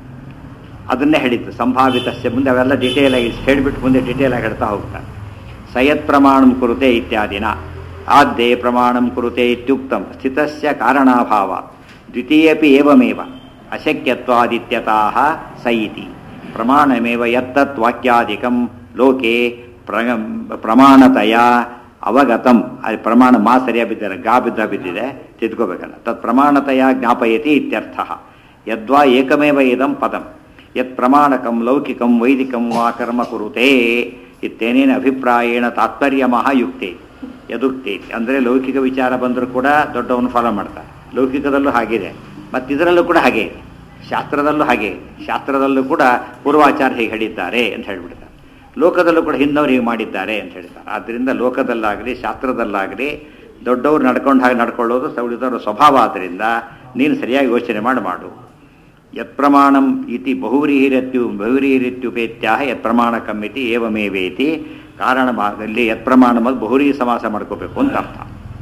ಅದನ್ನೇ ಹೇಳಿದ್ದು ಸಂಭಾವಿತಸ್ಯ ಮುಂದೆ ಅವೆಲ್ಲ ಡಿಟೇಲ್ ಆಗಿ ಹೇಳಿಬಿಟ್ಟು ಮುಂದೆ ಡಿಟೇಲ್ ಆಗಿ ಹೇಳ್ತಾ ಹೋಗ್ತಾರೆ ಸಯತ್ ಪ್ರಮಾಣಂ ಕುರುತೆ ಇತ್ಯಾದಿನ ಆದ್ಯೆ ಪ್ರಮಾಣಂ ಕುರುತೆ ಇತ್ಯುಕ್ತಂ ಸ್ಥಿತಸ್ಯ ಕಾರಣಾಭಾವ ದ್ವಿತೀಯಪಿ ಏವಮೇವ ಅಶಕ್ಯತ್ವಾದಿತ್ಯತಾಹ ಸ ಇತಿ ಪ್ರಮಾಣಮೇವ ಯತ್ತತ್ ವಾಕ್ಯಾದಿಕಂ ಲೋಕೆ ಪ್ರ ಪ್ರಮಾಣತಯ ಅವಗತಂ ಅದು ಪ್ರಮಾಣ ಮಾ ಸರಿಯಾಗಿ ಬಿದ್ದರೆ ಗಾ ಬಿದ್ದ ಬಿದ್ದಿದೆ ತಿದ್ಕೋಬೇಕಲ್ಲ ತತ್ ಪ್ರಮಾಣತಯ ಜ್ಞಾಪಯತಿ ಇತ್ಯರ್ಥ ಯದ್ವಾ ಏಕಮೇವ ಇದಂ ಪದಂ ಯತ್ ಪ್ರಮಾಣಕಂ ಲೌಕಿಕಂ ವೈದಿಕಂ ವಾ ಕರ್ಮ ಕುರುತೆ ಇತ್ತೇನೇನ ಅಭಿಪ್ರಾಯೇಣ ತಾತ್ಪರ್ಯಮಃ ಯುಕ್ತೆ ಯದುಕ್ತೆ ಅಂದರೆ ಲೌಕಿಕ ವಿಚಾರ ಬಂದರೂ ಕೂಡ ದೊಡ್ಡವನು ಫಾಲೋ ಮಾಡ್ತಾರೆ ಲೌಕಿಕದಲ್ಲೂ ಹಾಗಿದೆ ಮತ್ತು ಇದರಲ್ಲೂ ಕೂಡ ಹಾಗೆ ಇದೆ ಶಾಸ್ತ್ರದಲ್ಲೂ ಹಾಗೆ ಇದೆ ಶಾಸ್ತ್ರದಲ್ಲೂ ಕೂಡ ಪೂರ್ವಾಚಾರ್ಯ ಹೀಗೆ ಹೇಳಿದ್ದಾರೆ ಅಂತ ಹೇಳ್ಬಿಡ್ತಾರೆ ಲೋಕದಲ್ಲೂ ಕೂಡ ಹಿಂದವ್ರು ಹೀಗೆ ಮಾಡಿದ್ದಾರೆ ಅಂತ ಹೇಳ್ತಾರೆ ಆದ್ದರಿಂದ ಲೋಕದಲ್ಲಾಗಲಿ ಶಾಸ್ತ್ರದಲ್ಲಾಗಲಿ ದೊಡ್ಡವರು ನಡ್ಕೊಂಡು ಹಾಗೆ ನಡ್ಕೊಳ್ಳೋದು ಸೌಳಿದವರ ಸ್ವಭಾವ ಆದ್ದರಿಂದ ನೀನು ಸರಿಯಾಗಿ ಯೋಚನೆ ಮಾಡಿ ಮಾಡು ಯತ್ ಪ್ರಮಾಣಂ ಇತಿ ಬಹುವ್ರೀಹಿರತ್ಯು ಬಹುವ್ರೀಹಿರಿತ್ಯುಪೇತ್ಯಾಹ ಯತ್ ಪ್ರಮಾಣಕಂ ಇತಿ ಏವಮೇವೇತಿ ಕಾರಣ ಭಾಗದಲ್ಲಿ ಯತ್ ಪ್ರಮಾಣ ಬಹುರಿ ಸಮಾಸ ಮಾಡ್ಕೋಬೇಕು ಅಂತ ಅರ್ಥ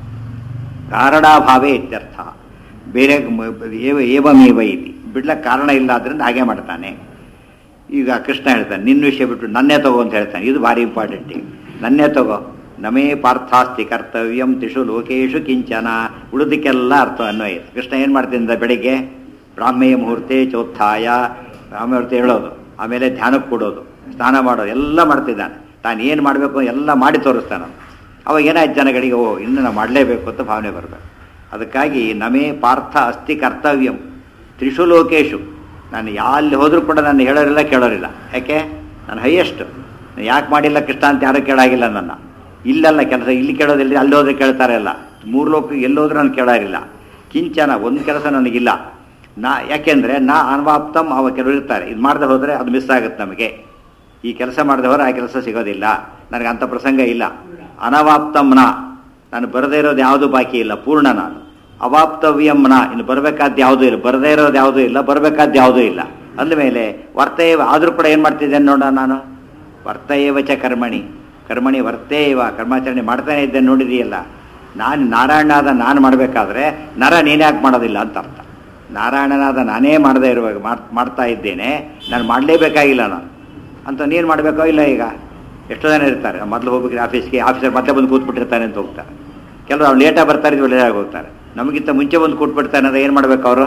ಕಾರಣಾಭಾವೇ ಇತ್ಯರ್ಥ ಬೇರೆ ಮ- ಏವ ಏವಮೇವ ಇತಿ ಬಿಡ್ಲಕ್ಕೆ ಕಾರಣ ಇಲ್ಲ ಆದ್ರಿಂದ ಹಾಗೆ ಮಾಡ್ತಾನೆ ಈಗ ಕೃಷ್ಣ ಹೇಳ್ತಾನೆ ನಿನ್ನ ವಿಷಯ ಬಿಟ್ಟು ನನ್ನೇ ತಗೋ ಅಂತ ಹೇಳ್ತಾನೆ ಇದು ಭಾರಿ ಇಂಪಾರ್ಟೆಂಟ್ ಈಗ ನನ್ನೇ ತಗೋ ನಮೇ ಪಾರ್ಥಾಸ್ತಿ ಕರ್ತವ್ಯಂ ತಿಷು ಲೋಕೇಶು ಕಿಂಚನ ಉಳಿದಕ್ಕೆಲ್ಲ ಅರ್ಥ ಅನ್ವಯ ಇದೆ. ಕೃಷ್ಣ ಏನು ಮಾಡ್ತಿದ್ದ ಬೆಳಿಗ್ಗೆ ಬ್ರಾಹ್ಮೆಯ ಮುಹೂರ್ತೆ ಚೌತ್ಥಾಯ ಬ್ರಾಹ್ಮೂರ್ತಿ ಹೇಳೋದು ಆಮೇಲೆ ಧ್ಯಾನಕ್ಕೆ ಕೊಡೋದು ಸ್ನಾನ ಮಾಡೋದು ಎಲ್ಲ ಮಾಡ್ತಿದ್ದಾನೆ ತಾನು ಏನು ಮಾಡಬೇಕು ಎಲ್ಲ ಮಾಡಿ ತೋರಿಸ್ತಾನೆ ಅವ್ನು. ಅವಾಗ ಏನಾಯ್ತು ಜನಗಳಿಗೆ ಓ ಇನ್ನು ನಾವು ಮಾಡಲೇಬೇಕು ಅಂತ ಭಾವನೆ ಬರಬೇಕು ಅದಕ್ಕಾಗಿ ನಮೇ ಪಾರ್ಥ ಅಸ್ತಿ ಕರ್ತವ್ಯಂ ತ್ರಿಷು ಲೋಕೇಶು ನಾನು ಎಲ್ಲಿ ಹೋದರೂ ಕೂಡ ನಾನು ಹೇಳೋರಿಲ್ಲ ಕೇಳೋರಿಲ್ಲ ಯಾಕೆ ನಾನು ಹೈಯೆಸ್ಟ್ ಯಾಕೆ ಮಾಡಿಲ್ಲ ಕೃಷ್ಣ ಅಂತ ಯಾರೂ ಕೇಳಾಗಿಲ್ಲ ನನ್ನ ಇಲ್ಲೆಲ್ಲ ಕೆಲಸ ಇಲ್ಲಿ ಕೇಳೋದಿಲ್ಲ ಅಲ್ಲಿ ಹೋದ್ರೆ ಕೇಳ್ತಾರೆ ಅಲ್ಲ ಮೂರು ಲೋಕ ಎಲ್ಲೋದ್ರೂ ನಾನು ಕೇಳೋರಿಲ್ಲ ಕಿಂಚನ ಒಂದು ಕೆಲಸ ನನಗಿಲ್ಲ ನಾ ಯಾಕೆಂದರೆ ನಾ ಅನ್ವಾಪ್ತಮ್ ಅವ ಕೆಲವರು ಇರ್ತಾರೆ ಇದು ಮಾಡದೆ ಹೋದರೆ ಅದು ಮಿಸ್ ಆಗುತ್ತೆ ನಮಗೆ ಈ ಕೆಲಸ ಮಾಡದೆ ಹೋದ್ರೆ ಆ ಕೆಲಸ ಸಿಗೋದಿಲ್ಲ ನನಗೆ ಅಂಥ ಪ್ರಸಂಗ ಇಲ್ಲ ಅನವಾಪ್ತಂ ನಾ ನಾನು ಬರದೇ ಇರೋದು ಯಾವುದು ಬಾಕಿ ಇಲ್ಲ ಪೂರ್ಣ ನಾನು ಅವಾಪ್ತವ್ಯಂನ ಇನ್ನು ಬರಬೇಕಾದ ಯಾವುದೂ ಇಲ್ಲ ಬರದೇ ಇರೋದು ಯಾವುದೂ ಇಲ್ಲ ಬರಬೇಕಾದ ಯಾವುದೂ ಇಲ್ಲ ಅಂದಮೇಲೆ ವರ್ತೇವ ಆದರೂ ಕೂಡ ಏನು ಮಾಡ್ತಿದ್ದೇನೆ ನೋಡ ನಾನು ವರ್ತೇವ ಚ ಕರ್ಮಣಿ ಕರ್ಮಣಿ ವರ್ತೇವ ಕರ್ಮಾಚರಣೆ ಮಾಡ್ತಾನೆ ಇದ್ದೇನೆ ನೋಡಿದೆಯಲ್ಲ ನಾನು ನಾರಾಯಣನಾದ ನಾನು ಮಾಡಬೇಕಾದ್ರೆ ನರ ನೀನ್ಯಾಕೆ ಮಾಡೋದಿಲ್ಲ ಅಂತ ಅರ್ಥ ನಾರಾಯಣನಾದ ನಾನೇ ಮಾಡದೇ ಇರುವಾಗ ಮಾಡ್- ಮಾಡ್ತಾ ಇದ್ದೇನೆ ನಾನು ಮಾಡಲೇಬೇಕಾಗಿಲ್ಲ ನಾನು ಅಂತ ನೀನು ಮಾಡಬೇಕೋ ಇಲ್ಲ ಈಗ ಎಷ್ಟೋ ಜನ ಇರ್ತಾರೆ ಮೊದಲು ಹೋಗ್ಬೇಕು ಆಫೀಸ್ಗೆ ಆಫೀಸರ್ ಮತ್ತೆ ಬಂದು ಕೂತ್ಬಿಟ್ಟಿರ್ತಾನೆ ಅಂತ ಹೋಗ್ತಾರೆ ಕೆಲವರು ಅವ್ರು ಲೇಟಾಗಿ ಬರ್ತಾರೆ ಇದು ಲೇಟಾಗಿ ಹೋಗ್ತಾರೆ ನಮಗಿಂತ ಮುಂಚೆ ಬಂದು ಕೂತ್ಬಿಡ್ತಾನೆ ಅಂದ್ರೆ ಏನು ಮಾಡ್ಬೇಕು ಅವರು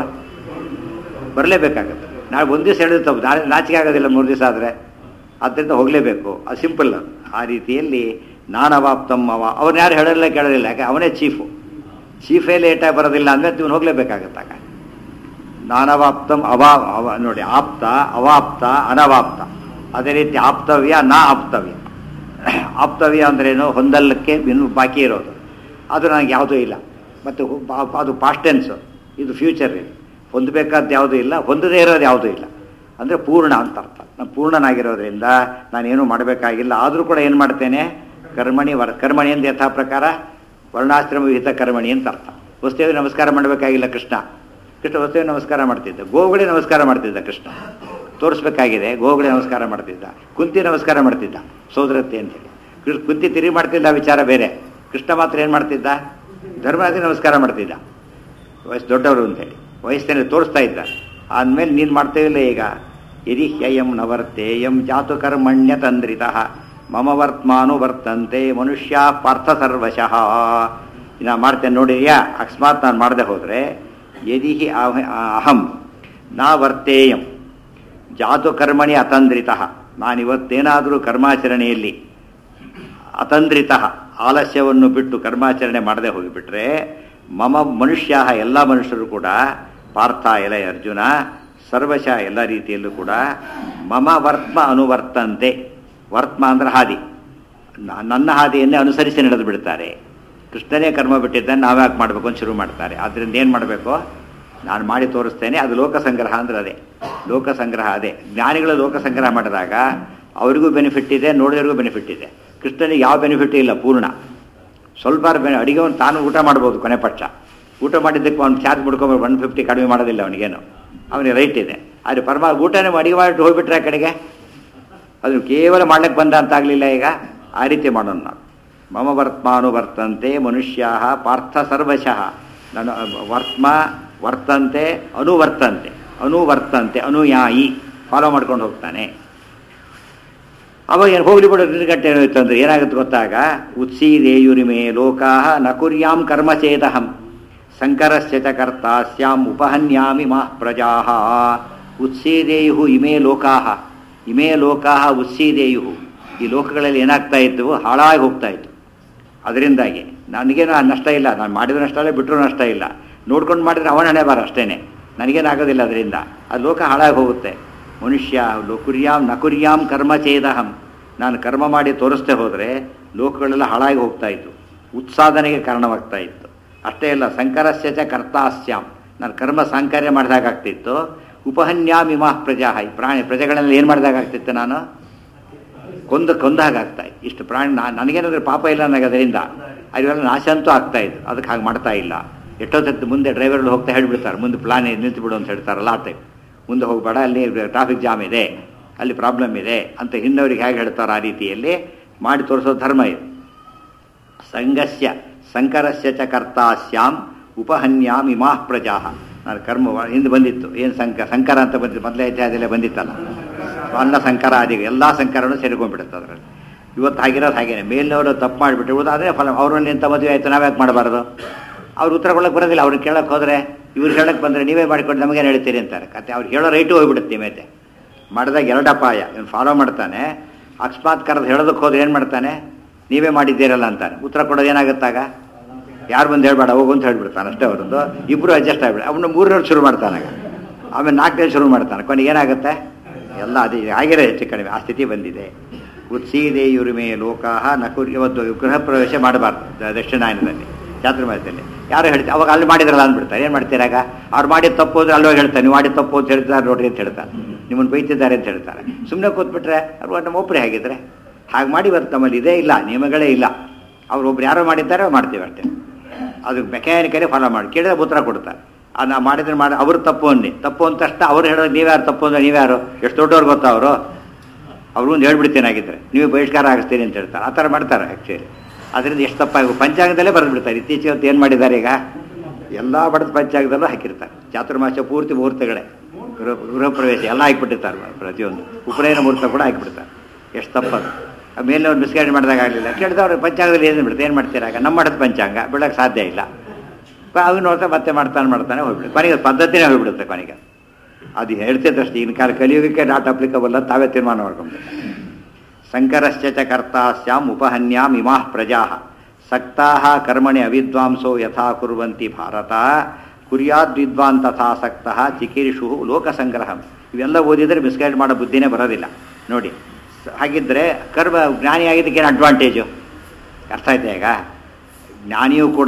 ಬರಲೇಬೇಕಾಗುತ್ತೆ ನಾಳೆ ಒಂದು ದಿವಸ ಹೇಳಿದ್ರೆ ತಪ್ಪು ನಾಳೆ ನಾಚಿಕೆ ಆಗೋದಿಲ್ಲ ಮೂರು ದಿವಸ ಆದರೆ ಆದ್ದರಿಂದ ಹೋಗಲೇಬೇಕು ಅದು ಸಿಂಪಲ್ ಅದು ಆ ರೀತಿಯಲ್ಲಿ ನಾನವಾಪ್ತಮ್ ಅವ ಅವ್ರನ್ನ ಯಾರು ಹೇಳೋದಿಲ್ಲ ಕೇಳೋದಿಲ್ಲ ಯಾಕೆ ಅವನೇ ಚೀಫು ಚೀಫೇ ಲೇಟಾಗಿ ಬರೋದಿಲ್ಲ ಅಂದರೆ ಇವನು ಹೋಗಲೇಬೇಕಾಗತ್ತಾಗ ನಾನವಾಪ್ತಂ ಅವಾ ಅವ ನೋಡಿ ಆಪ್ತ ಅವಾಪ್ತ ಅನವಾಪ್ತ ಅದೇ ರೀತಿ ಆಪ್ತವ್ಯ ನಾ ಆಪ್ತವ್ಯ ಆಪ್ತವ್ಯ ಅಂದ್ರೇನು ಹೊಂದಲ್ಲಕ್ಕೆ ಇನ್ನು ಬಾಕಿ ಇರೋದು ಅದು ನನಗೆ ಯಾವುದೂ ಇಲ್ಲ ಮತ್ತು ಹು- ಬಾ- ಅದು ಪಾಸ್ಟ್ ಟೆನ್ಸು ಇದು ಫ್ಯೂಚರ್ ಇದು ಹೊಂದಬೇಕಾದ್ದು ಯಾವುದೂ ಇಲ್ಲ ಹೊಂದದೇ ಇರೋದು ಯಾವುದೂ ಇಲ್ಲ ಅಂದರೆ ಪೂರ್ಣ ಅಂತ ಅರ್ಥ ನಾನು ಪೂರ್ಣನಾಗಿರೋದ್ರಿಂದ ನಾನೇನು ಮಾಡಬೇಕಾಗಿಲ್ಲ ಆದರೂ ಕೂಡ ಏನು ಮಾಡ್ತೇನೆ ಕರ್ಮಣಿ ವರ ಕರ್ಮಣಿ ಅಂತ ಯಥಾ ಪ್ರಕಾರ ವರ್ಣಾಶ್ರಮ ವಿಹಿತ ಕರ್ಮಣಿ ಅಂತ ಅರ್ಥ ವಸ್ತುವಿಗೆ ನಮಸ್ಕಾರ ಮಾಡಬೇಕಾಗಿಲ್ಲ ಕೃಷ್ಣ ಕೃಷ್ಣ ವಸ್ತುವಿಗೆ ನಮಸ್ಕಾರ ಮಾಡ್ತಿದ್ದ ಗೋಗಳಿಗೆ ನಮಸ್ಕಾರ ಮಾಡ್ತಿದ್ದ ಕೃಷ್ಣ ತೋರಿಸ್ಬೇಕಾಗಿದೆ ಗೋಗಳಿಗೆ ನಮಸ್ಕಾರ ಮಾಡ್ತಿದ್ದ ಕುಂತಿ ನಮಸ್ಕಾರ ಮಾಡ್ತಿದ್ದ ಸೋದರತ್ತೆ ಅಂತೇಳಿ ಕೃ- ಕುಂತಿ ತಿರುಗಿ ಮಾಡ್ತಿದ್ದ ವಿಚಾರ ಬೇರೆ ಕೃಷ್ಣ ಮಾತ್ರ ಏನು ಮಾಡ್ತಿದ್ದ ಧರ್ಮರಾಜ ನಮಸ್ಕಾರ ಮಾಡ್ತಿದ್ದ ವಯಸ್ಸು ದೊಡ್ಡವರು ಅಂತೇಳಿ ವಯಸ್ಸಿನಲ್ಲಿ ತೋರಿಸ್ತಾ ಇದ್ದ ಆದ್ಮೇಲೆ ನೀನು ಮಾಡ್ತೇವಿಲ್ಲ ಈಗ ಯದಿ ಹ್ಯಯಂ ನವರ್ತೇಯಂ ಜಾತು ಕರ್ಮಣ್ಯ ತಂದ್ರಿತ ಮಮ ವರ್ತಮಾನು ವರ್ತಂತೆ ಮನುಷ್ಯ ಪಾರ್ಥ ಸರ್ವಶಃ ನಾ ಮಾಡ್ತೇನೆ ನೋಡಿದ್ಯಾ ಅಕಸ್ಮಾತ್ ನಾನು ಮಾಡದೆ ಹೋದರೆ ಯದಿ ಹಿ ಅಹ- ಅಹಂ ನಾ ವರ್ತೇಯಂ ಜಾತು ಕರ್ಮಣಿ ಅತಂದ್ರಿತ ನಾನಿವತ್ತೇನಾದರೂ ಕರ್ಮಾಚರಣೆಯಲ್ಲಿ ಅತಂದ್ರಿತ ಆಲಸ್ಯವನ್ನು ಬಿಟ್ಟು ಕರ್ಮಾಚರಣೆ ಮಾಡದೆ ಹೋಗಿಬಿಟ್ರೆ ಮಮ ಮನುಷ್ಯ ಎಲ್ಲ ಮನುಷ್ಯರು ಕೂಡ ಪಾರ್ಥ ಎಲೆ ಅರ್ಜುನ ಸರ್ವಶಃ ಎಲ್ಲ ರೀತಿಯಲ್ಲೂ ಕೂಡ ಮಮ ವರ್ತ್ಮ ಅನುವರ್ತಂತೆ ವರ್ತ್ಮ ಅಂದ್ರೆ ಹಾದಿ ನ- ನನ್ನ ಹಾದಿಯನ್ನೇ ಅನುಸರಿಸಿ ನಡೆದು ಬಿಡ್ತಾರೆ ಕೃಷ್ಣನೇ ಕರ್ಮ ಬಿಟ್ಟಿದ್ದಾನೆ ನಾವ್ಯಾಕೆ ಮಾಡಬೇಕು ಅಂತ ಶುರು ಮಾಡ್ತಾರೆ ಆದ್ದರಿಂದ ಏನು ಮಾಡಬೇಕು ನಾನು ಮಾಡಿ ತೋರಿಸ್ತೇನೆ ಅದು ಲೋಕ ಸಂಗ್ರಹ ಅಂದ್ರೆ ಅದೇ ಲೋಕ ಸಂಗ್ರಹ ಅದೇ ಜ್ಞಾನಿಗಳು ಲೋಕ ಸಂಗ್ರಹ ಮಾಡಿದಾಗ ಅವರಿಗೂ ಬೆನಿಫಿಟ್ ಇದೆ ನೋಡಿದವ್ರಿಗೂ ಬೆನಿಫಿಟ್ ಇದೆ ಕೃಷ್ಣನಿಗೆ ಯಾವ ಬೆನಿಫಿಟ್ ಇಲ್ಲ ಪೂರ್ಣ ಸ್ವಲ್ಪ ಬೆನೆ ಅಡಿಗೆ ಅವ್ನು ತಾನು ಊಟ ಮಾಡ್ಬೋದು ಕೊನೆ ಪಕ್ಷ ಊಟ ಮಾಡಿದ್ದಕ್ಕೆ ಅವ್ನು ಚಾರ್ಜ್ ಬಿಡ್ಕೊಂಬ ಒನ್ ಫಿಫ್ಟಿ ಕಡಿಮೆ ಮಾಡೋದಿಲ್ಲ ಅವನಿಗೇನು ಅವನಿಗೆ ರೈಟ್ ಇದೆ ಆದರೆ ಪರಮ ಊಟನೇ ಅಡಿಗೆ ಮಾಡಿ ಹೋಗ್ಬಿಟ್ರೆ ಆ ಕಡೆಗೆ ಅದು ಕೇವಲ ಮಾಡ್ಲಿಕ್ಕೆ ಬಂದ ಅಂತ ಆಗಲಿಲ್ಲ ಈಗ ಆ ರೀತಿ ಮಾಡೋಣ ನಾವು ಮಮ ವರ್ತಮಾನು ವರ್ತಂತೆ ಮನುಷ್ಯ ಪಾರ್ಥ ಸರ್ವಶಃ ನಾನು ವರ್ತ್ಮ ವರ್ತಂತೆ ಅನುವರ್ತಂತೆ ಅನುವರ್ತಂತೆ ಅನುಯಾಯಿ ಫಾಲೋ ಮಾಡ್ಕೊಂಡು ಹೋಗ್ತಾನೆ ಅವಾಗ ಏನು ಹೋಗ್ಲಿ ಬಿಡೋ ಗಂಟೆ ಏನಾಯ್ತು ಅಂದ್ರೆ ಏನಾಗುತ್ತೆ ಗೊತ್ತಾಗ ಉತ್ಸೀದೇಯುರಿಮೆ ಲೋಕಾ ನ ಕುರ್ಯಾಂ ಕರ್ಮಚೇದಹಂ ಸಂಕರಸ್ಯ ಚ ಕರ್ತ ಸ್ಯಾಂ ಉಪಹನ್ಯಾಮಿ ಮಾ ಪ್ರಜಾ ಉತ್ಸೀದೇಯು ಇಮೇ ಲೋಕಾ ಇಮೇ ಲೋಕಾ ಉತ್ಸೀದೇಯು ಈ ಲೋಕಗಳಲ್ಲಿ ಏನಾಗ್ತಾ ಇದ್ದವು ಹಾಳಾಗಿ ಹೋಗ್ತಾ ಇತ್ತು ಅದರಿಂದಾಗಿ ನನಗೇನು ಆ ನಷ್ಟ ಇಲ್ಲ ನಾನು ಮಾಡಿದ ನಷ್ಟ ಇಲ್ಲ ಬಿಟ್ಟರು ನಷ್ಟ ಇಲ್ಲ ನೋಡ್ಕೊಂಡು ಮಾಡಿದ್ರೆ ಅವನ ಹಣೆ ಬಾರ ಅಷ್ಟೇನೆ ನನಗೇನಾಗೋದಿಲ್ಲ ಅದರಿಂದ ಆ ಲೋಕ ಹಾಳಾಗಿ ಹೋಗುತ್ತೆ ಮನುಷ್ಯ ಲೋಕುರ್ಯಾಂ ನಕುರ್ಯಾಂ ಕರ್ಮ ಚೇದಹಂ ನಾನು ಕರ್ಮ ಮಾಡಿ ತೋರಿಸ್ದೆ ಹೋದರೆ ಲೋಕಗಳೆಲ್ಲ ಹಾಳಾಗಿ ಹೋಗ್ತಾ ಇತ್ತು ಉತ್ಸಾದನೆಗೆ ಕಾರಣವಾಗ್ತಾ ಇತ್ತು ಅಷ್ಟೇ ಅಲ್ಲ ಸಂಕರಸ್ಯ ಚ ಕರ್ತಾಸ್ಯಾಂ ನಾನು ಕರ್ಮ ಸಾಂಕರ್ಯ ಮಾಡಿದಾಗ್ತಿತ್ತು ಉಪಹನ್ಯಾಮಿಮಾಃ ಪ್ರಜಾ ಈ ಪ್ರಾಣಿ ಪ್ರಜೆಗಳೆಲ್ಲ ಏನು ಮಾಡಿದಾಗ್ತಿತ್ತು ನಾನು ಕೊಂದು ಕೊಂದಾಗ್ತಾ ಇತ್ತು ಇಷ್ಟು ಪ್ರಾಣಿ ನಾ ನನಗೇನಾದ್ರೆ ಪಾಪ ಇಲ್ಲ ನನಗೆ ಅದರಿಂದ ಅವೆಲ್ಲ ನಾಶ ಅಂತೂ ಆಗ್ತಾ ಇತ್ತು ಅದಕ್ಕೆ ಹಾಗೆ ಮಾಡ್ತಾ ಇಲ್ಲ ಎಷ್ಟೊತ್ತು ಮುಂದೆ ಡ್ರೈವರ್ಗಳು ಹೋಗ್ತಾ ಹೇಳ್ಬಿಡ್ತಾರೆ ಮುಂದೆ ಪ್ಲಾನ್ ನಿಂತು ಬಿಡು ಅಂತ ಹೇಳ್ತಾರಲ್ಲ ಆ ಟೈಪ್ ಮುಂದೆ ಹೋಗಬೇಡ ಅಲ್ಲಿ ಟ್ರಾಫಿಕ್ ಜಾಮ್ ಇದೆ ಅಲ್ಲಿ ಪ್ರಾಬ್ಲಮ್ ಇದೆ ಅಂತ ಹಿಂದವರಿಗೆ ಹೇಗೆ ಹೇಳ್ತಾರೋ ಆ ರೀತಿಯಲ್ಲಿ ಮಾಡಿ ತೋರಿಸೋ ಧರ್ಮ ಇದು ಸಂಘಸ್ಯ ಸಂಕರಸ್ಯ ಚ ಕರ್ತಾಸ್ಯಾಂ ಉಪಹನ್ಯಾಮ್ ಇಮಾಃ ಪ್ರಜಾ ನಾನು ಕರ್ಮ ಹಿಂದೆ ಬಂದಿತ್ತು ಏನು ಸಂಕ ಸಂಕರ ಅಂತ ಬಂದಿತ್ತು ಮೊದಲೇ ಅಧ್ಯಾಯದಲ್ಲೇ ಬಂದಿತ್ತಲ್ಲ ಅನ್ನ ಸಂಕರ ಆದಿ ಎಲ್ಲ ಸಂಕರನೂ ಸೇರ್ಕೊಂಡ್ಬಿಡುತ್ತೆ ಅದರಲ್ಲಿ ಇವತ್ತು ಆಗಿರೋದು ಹಾಗೇನೆ ಮೇಲಿನವರು ತಪ್ಪು ಮಾಡಿಬಿಟ್ಟು ಉಳಿದಾದ್ರೆ ಫಲ ಅವ್ರಲ್ಲಿ ಎಂತ ಮದುವೆ ಆಯಿತು ನಾವ್ಯಾಕೆ ಮಾಡಬಾರ್ದು ಅವ್ರು ಉತ್ತರ ಕೊಡಕ್ಕೆ ಬರೋದಿಲ್ಲ ಅವ್ರಿಗೆ ಕೇಳಕ್ಕೆ ಹೋದರೆ ಇವ್ರು ಹೇಳಕ್ಕೆ ಬಂದರೆ ನೀವೇ ಮಾಡಿಕೊಂಡು ನಮಗೇನು ಹೇಳ್ತೀರಿ ಅಂತಾರೆ ಕತೆ ಅವ್ರು ಹೇಳೋ ರೈಟು ಹೋಗ್ಬಿಡುತ್ತೆ ಮೇತೆ ಮಾಡಿದಾಗ ಎರಡು ಅಪಾಯ ಇವನು ಫಾಲೋ ಮಾಡ್ತಾನೆ ಅಕಸ್ಮಾತ್ ಕರೆದು ಹೇಳೋದಕ್ಕೆ ಹೋದ್ರೆ ಏನು ಮಾಡ್ತಾನೆ ನೀವೇ ಮಾಡಿದ್ದೀರಲ್ಲ ಅಂತಾನೆ ಉತ್ತರ ಕೊಡೋದು ಏನಾಗುತ್ತಾಗ ಯಾರು ಬಂದು ಹೇಳ್ಬೇಡ ಹೋಗು ಅಂತ ಹೇಳ್ಬಿಡ್ತಾನೆ ಅಷ್ಟೇ ಅವರದ್ದು ಇಬ್ಬರು ಅಡ್ಜಸ್ಟ್ ಆಗ್ಬಿಡ ಅವನು ಮೂರನೇವ್ರು ಶುರು ಮಾಡ್ತಾನಾಗ ಆಮೇಲೆ ನಾಲ್ಕನೇ ಶುರು ಮಾಡ್ತಾನೆ ಕೊನೆಗೆ ಏನಾಗುತ್ತೆ ಎಲ್ಲ ಅದೇ ಆಗಿರೋ ಹೆಚ್ಚು ಕಡಿಮೆ ಆ ಸ್ಥಿತಿ ಬಂದಿದೆ ಉತ್ಸೀದೇಯುರಿಮೆ ಲೋಕಾಹ ನಕುರ್ ಇವತ್ತು ಗೃಹ ಪ್ರವೇಶ ಮಾಡಬಾರ್ದು ದ- ದಕ್ಷಿಣಾಯನದಲ್ಲಿ ಚಾತುರ್ಮಾಸದಲ್ಲಿ ಯಾರು ಹೇಳ್ತಾರೆ ಅವಾಗ ಅಲ್ಲಿ ಮಾಡಿದ್ರಲ್ಲ ಅಂದ್ಬಿಡ್ತಾರೆ ಏನು ಮಾಡ್ತೀರಾಗ ಅವ್ರು ಮಾಡಿದ ತಪ್ಪು ಅಂದ್ರೆ ಅಲ್ಲೋಗಿ ಹೇಳ್ತಾರೆ ನೀವು ಮಾಡಿದ ತಪ್ಪು ಅಂತ ಹೇಳ್ತಾರೆ ನೋಡ್ರಿ ಅಂತ ಹೇಳ್ತಾರೆ ನಿಮ್ಮನ್ನು ಬೈತಿದ್ದಾರೆ ಅಂತ ಹೇಳ್ತಾರೆ ಸುಮ್ಮನೆ ಕೂತ್ಬಿಟ್ರೆ ಅವ್ರು ನಮ್ಮ ಒಬ್ಬರೇ ಹಾಗಿದ್ರೆ ಹಾಗೆ ಮಾಡಿ ಇವತ್ತು ನಮ್ಮಲ್ಲಿ ಇದೇ ಇಲ್ಲ ನಿಯಮಗಳೇ ಇಲ್ಲ ಅವ್ರು ಒಬ್ರು ಯಾರೋ ಮಾಡಿದ್ದಾರೆ ಮಾಡ್ತೀವಿ ಅಷ್ಟೇ ಅದು ಮೆಕ್ಯಾನಿಕಲಿ ಫಾಲೋ ಮಾಡಿ ಕೇಳಿದ್ರೆ ಉತ್ತರ ಕೊಡ್ತಾರೆ ಆ ನಾ ಮಾಡಿದ್ರೆ ಮಾಡಿ ಅವ್ರು ತಪ್ಪು ಅನ್ನಿ ತಪ್ಪು ಅಂತ ತಕ್ಷಣ ಅವ್ರು ಹೇಳೋದು ನೀವ್ಯಾರು ತಪ್ಪು ಅಂದ್ರೆ ನೀವ್ಯಾರು ಎಷ್ಟು ದೊಡ್ಡವ್ರು ಗೊತ್ತಾ ಅವರು ಅವ್ರು ಒಂದು ಹೇಳ್ಬಿಡ್ತೀನಿ ಆಗಿದ್ರೆ ನೀವು ಬಹಿಷ್ಕಾರ ಆಗಿಸ್ತೀನಿ ಅಂತ ಹೇಳ್ತಾರೆ ಆ ಥರ ಮಾಡ್ತಾರೆ ಆ್ಯಕ್ಚುಲಿ ಅದರಿಂದ ಎಷ್ಟು ತಪ್ಪಾಗಿ ಪಂಚಾಂಗದಲ್ಲೇ ಬರೆದು ಬಿಡ್ತಾರೆ ಇತ್ತೀಚೆಗೆ ಹೊತ್ತು ಏನು ಮಾಡಿದ್ದಾರೆ ಈಗ ಎಲ್ಲ ಬಡದ ಪಂಚಾಂಗದಲ್ಲೂ ಹಾಕಿರ್ತಾರೆ ಚಾತುರ್ಮಾಸ ಪೂರ್ತಿ ಮುಹೂರ್ತಗಳೇ ಗೃಹ ಗೃಹ ಪ್ರವೇಶ ಎಲ್ಲ ಹಾಕಿಬಿಟ್ಟಿರ್ತಾರೆ ಪ್ರತಿಯೊಂದು ಉಪನಯನ ಮುಹೂರ್ತ ಕೂಡ ಹಾಕಿಬಿಡ್ತಾರೆ ಎಷ್ಟು ತಪ್ಪದು ಆ ಮೇಲೆ ಅವ್ರು ಮಿಸ್ಗೈಡ್ ಮಾಡಿದಾಗ ಆಗಲಿಲ್ಲ ಕೇಳಿದವ್ರು ಪಂಚಾಂಗದಲ್ಲಿ ಏನು ಬಿಡುತ್ತೆ ಏನು ಮಾಡ್ತೀರಾಗ ನಮ್ಮ ಮಠದ ಪಂಚಾಂಗ ಬಿಡೋಕ್ಕೆ ಸಾಧ್ಯ ಇಲ್ಲ ಅವು ನೋಡ್ತಾ ಮತ್ತೆ ಮಾಡ್ತಾನೆ ಮಾಡ್ತಾನೆ ಹೋಗ್ಬಿಡುತ್ತೆ ಕೊನೆಗೆ ಪದ್ಧತಿನೇ ಹೋಗ್ಬಿಡುತ್ತೆ ಕೊನೆಗೆ ಅದು ಹೇಳ್ತಿದ್ದಷ್ಟು ಈಗಿನ ಕಾಲ ಕಲಿಯುಗಕ್ಕೆ ನಾಟ್ ಅಪ್ಲಿಕಬಲ್ ಅಂತ ತಾವೇ ತೀರ್ಮಾನ ಮಾಡ್ಕೊಂಡು ಸಂಕರಶ್ಚ ಚ ಕರ್ತಾ ಸ್ಯಾಂ ಉಪಹನ್ಯಾಂ ಇಮಾಃ ಪ್ರಜಾ ಸಕ್ತಾ ಕರ್ಮಣಿ ಅವಿದ್ವಾಂಸೋ ಯಥಾ ಕುರ್ವಂತಿ ಭಾರತ ಕುರ್ಯಾದ್ ವಿದ್ವಾನ್ ತಥಾ ಸಕ್ತಃ ಚಿಕೀರ್ಷು ಲೋಕಸಂಗ್ರಹ ಇವೆಲ್ಲ ಓದಿದರೆ ಮಿಸ್ಗೈಡ್ ಮಾಡೋ ಬುದ್ಧಿನೇ ಬರೋದಿಲ್ಲ ನೋಡಿ ಸ- ಹಾಗಿದ್ರೆ ಕರ್ಮ ಜ್ಞಾನಿ ಆಗಿದ್ದಕ್ಕೆ ಏನು ಅಡ್ವಾಂಟೇಜು ಅರ್ಥ ಆಯ್ತಾ ಈಗ ಜ್ಞಾನಿಯೂ ಕೂಡ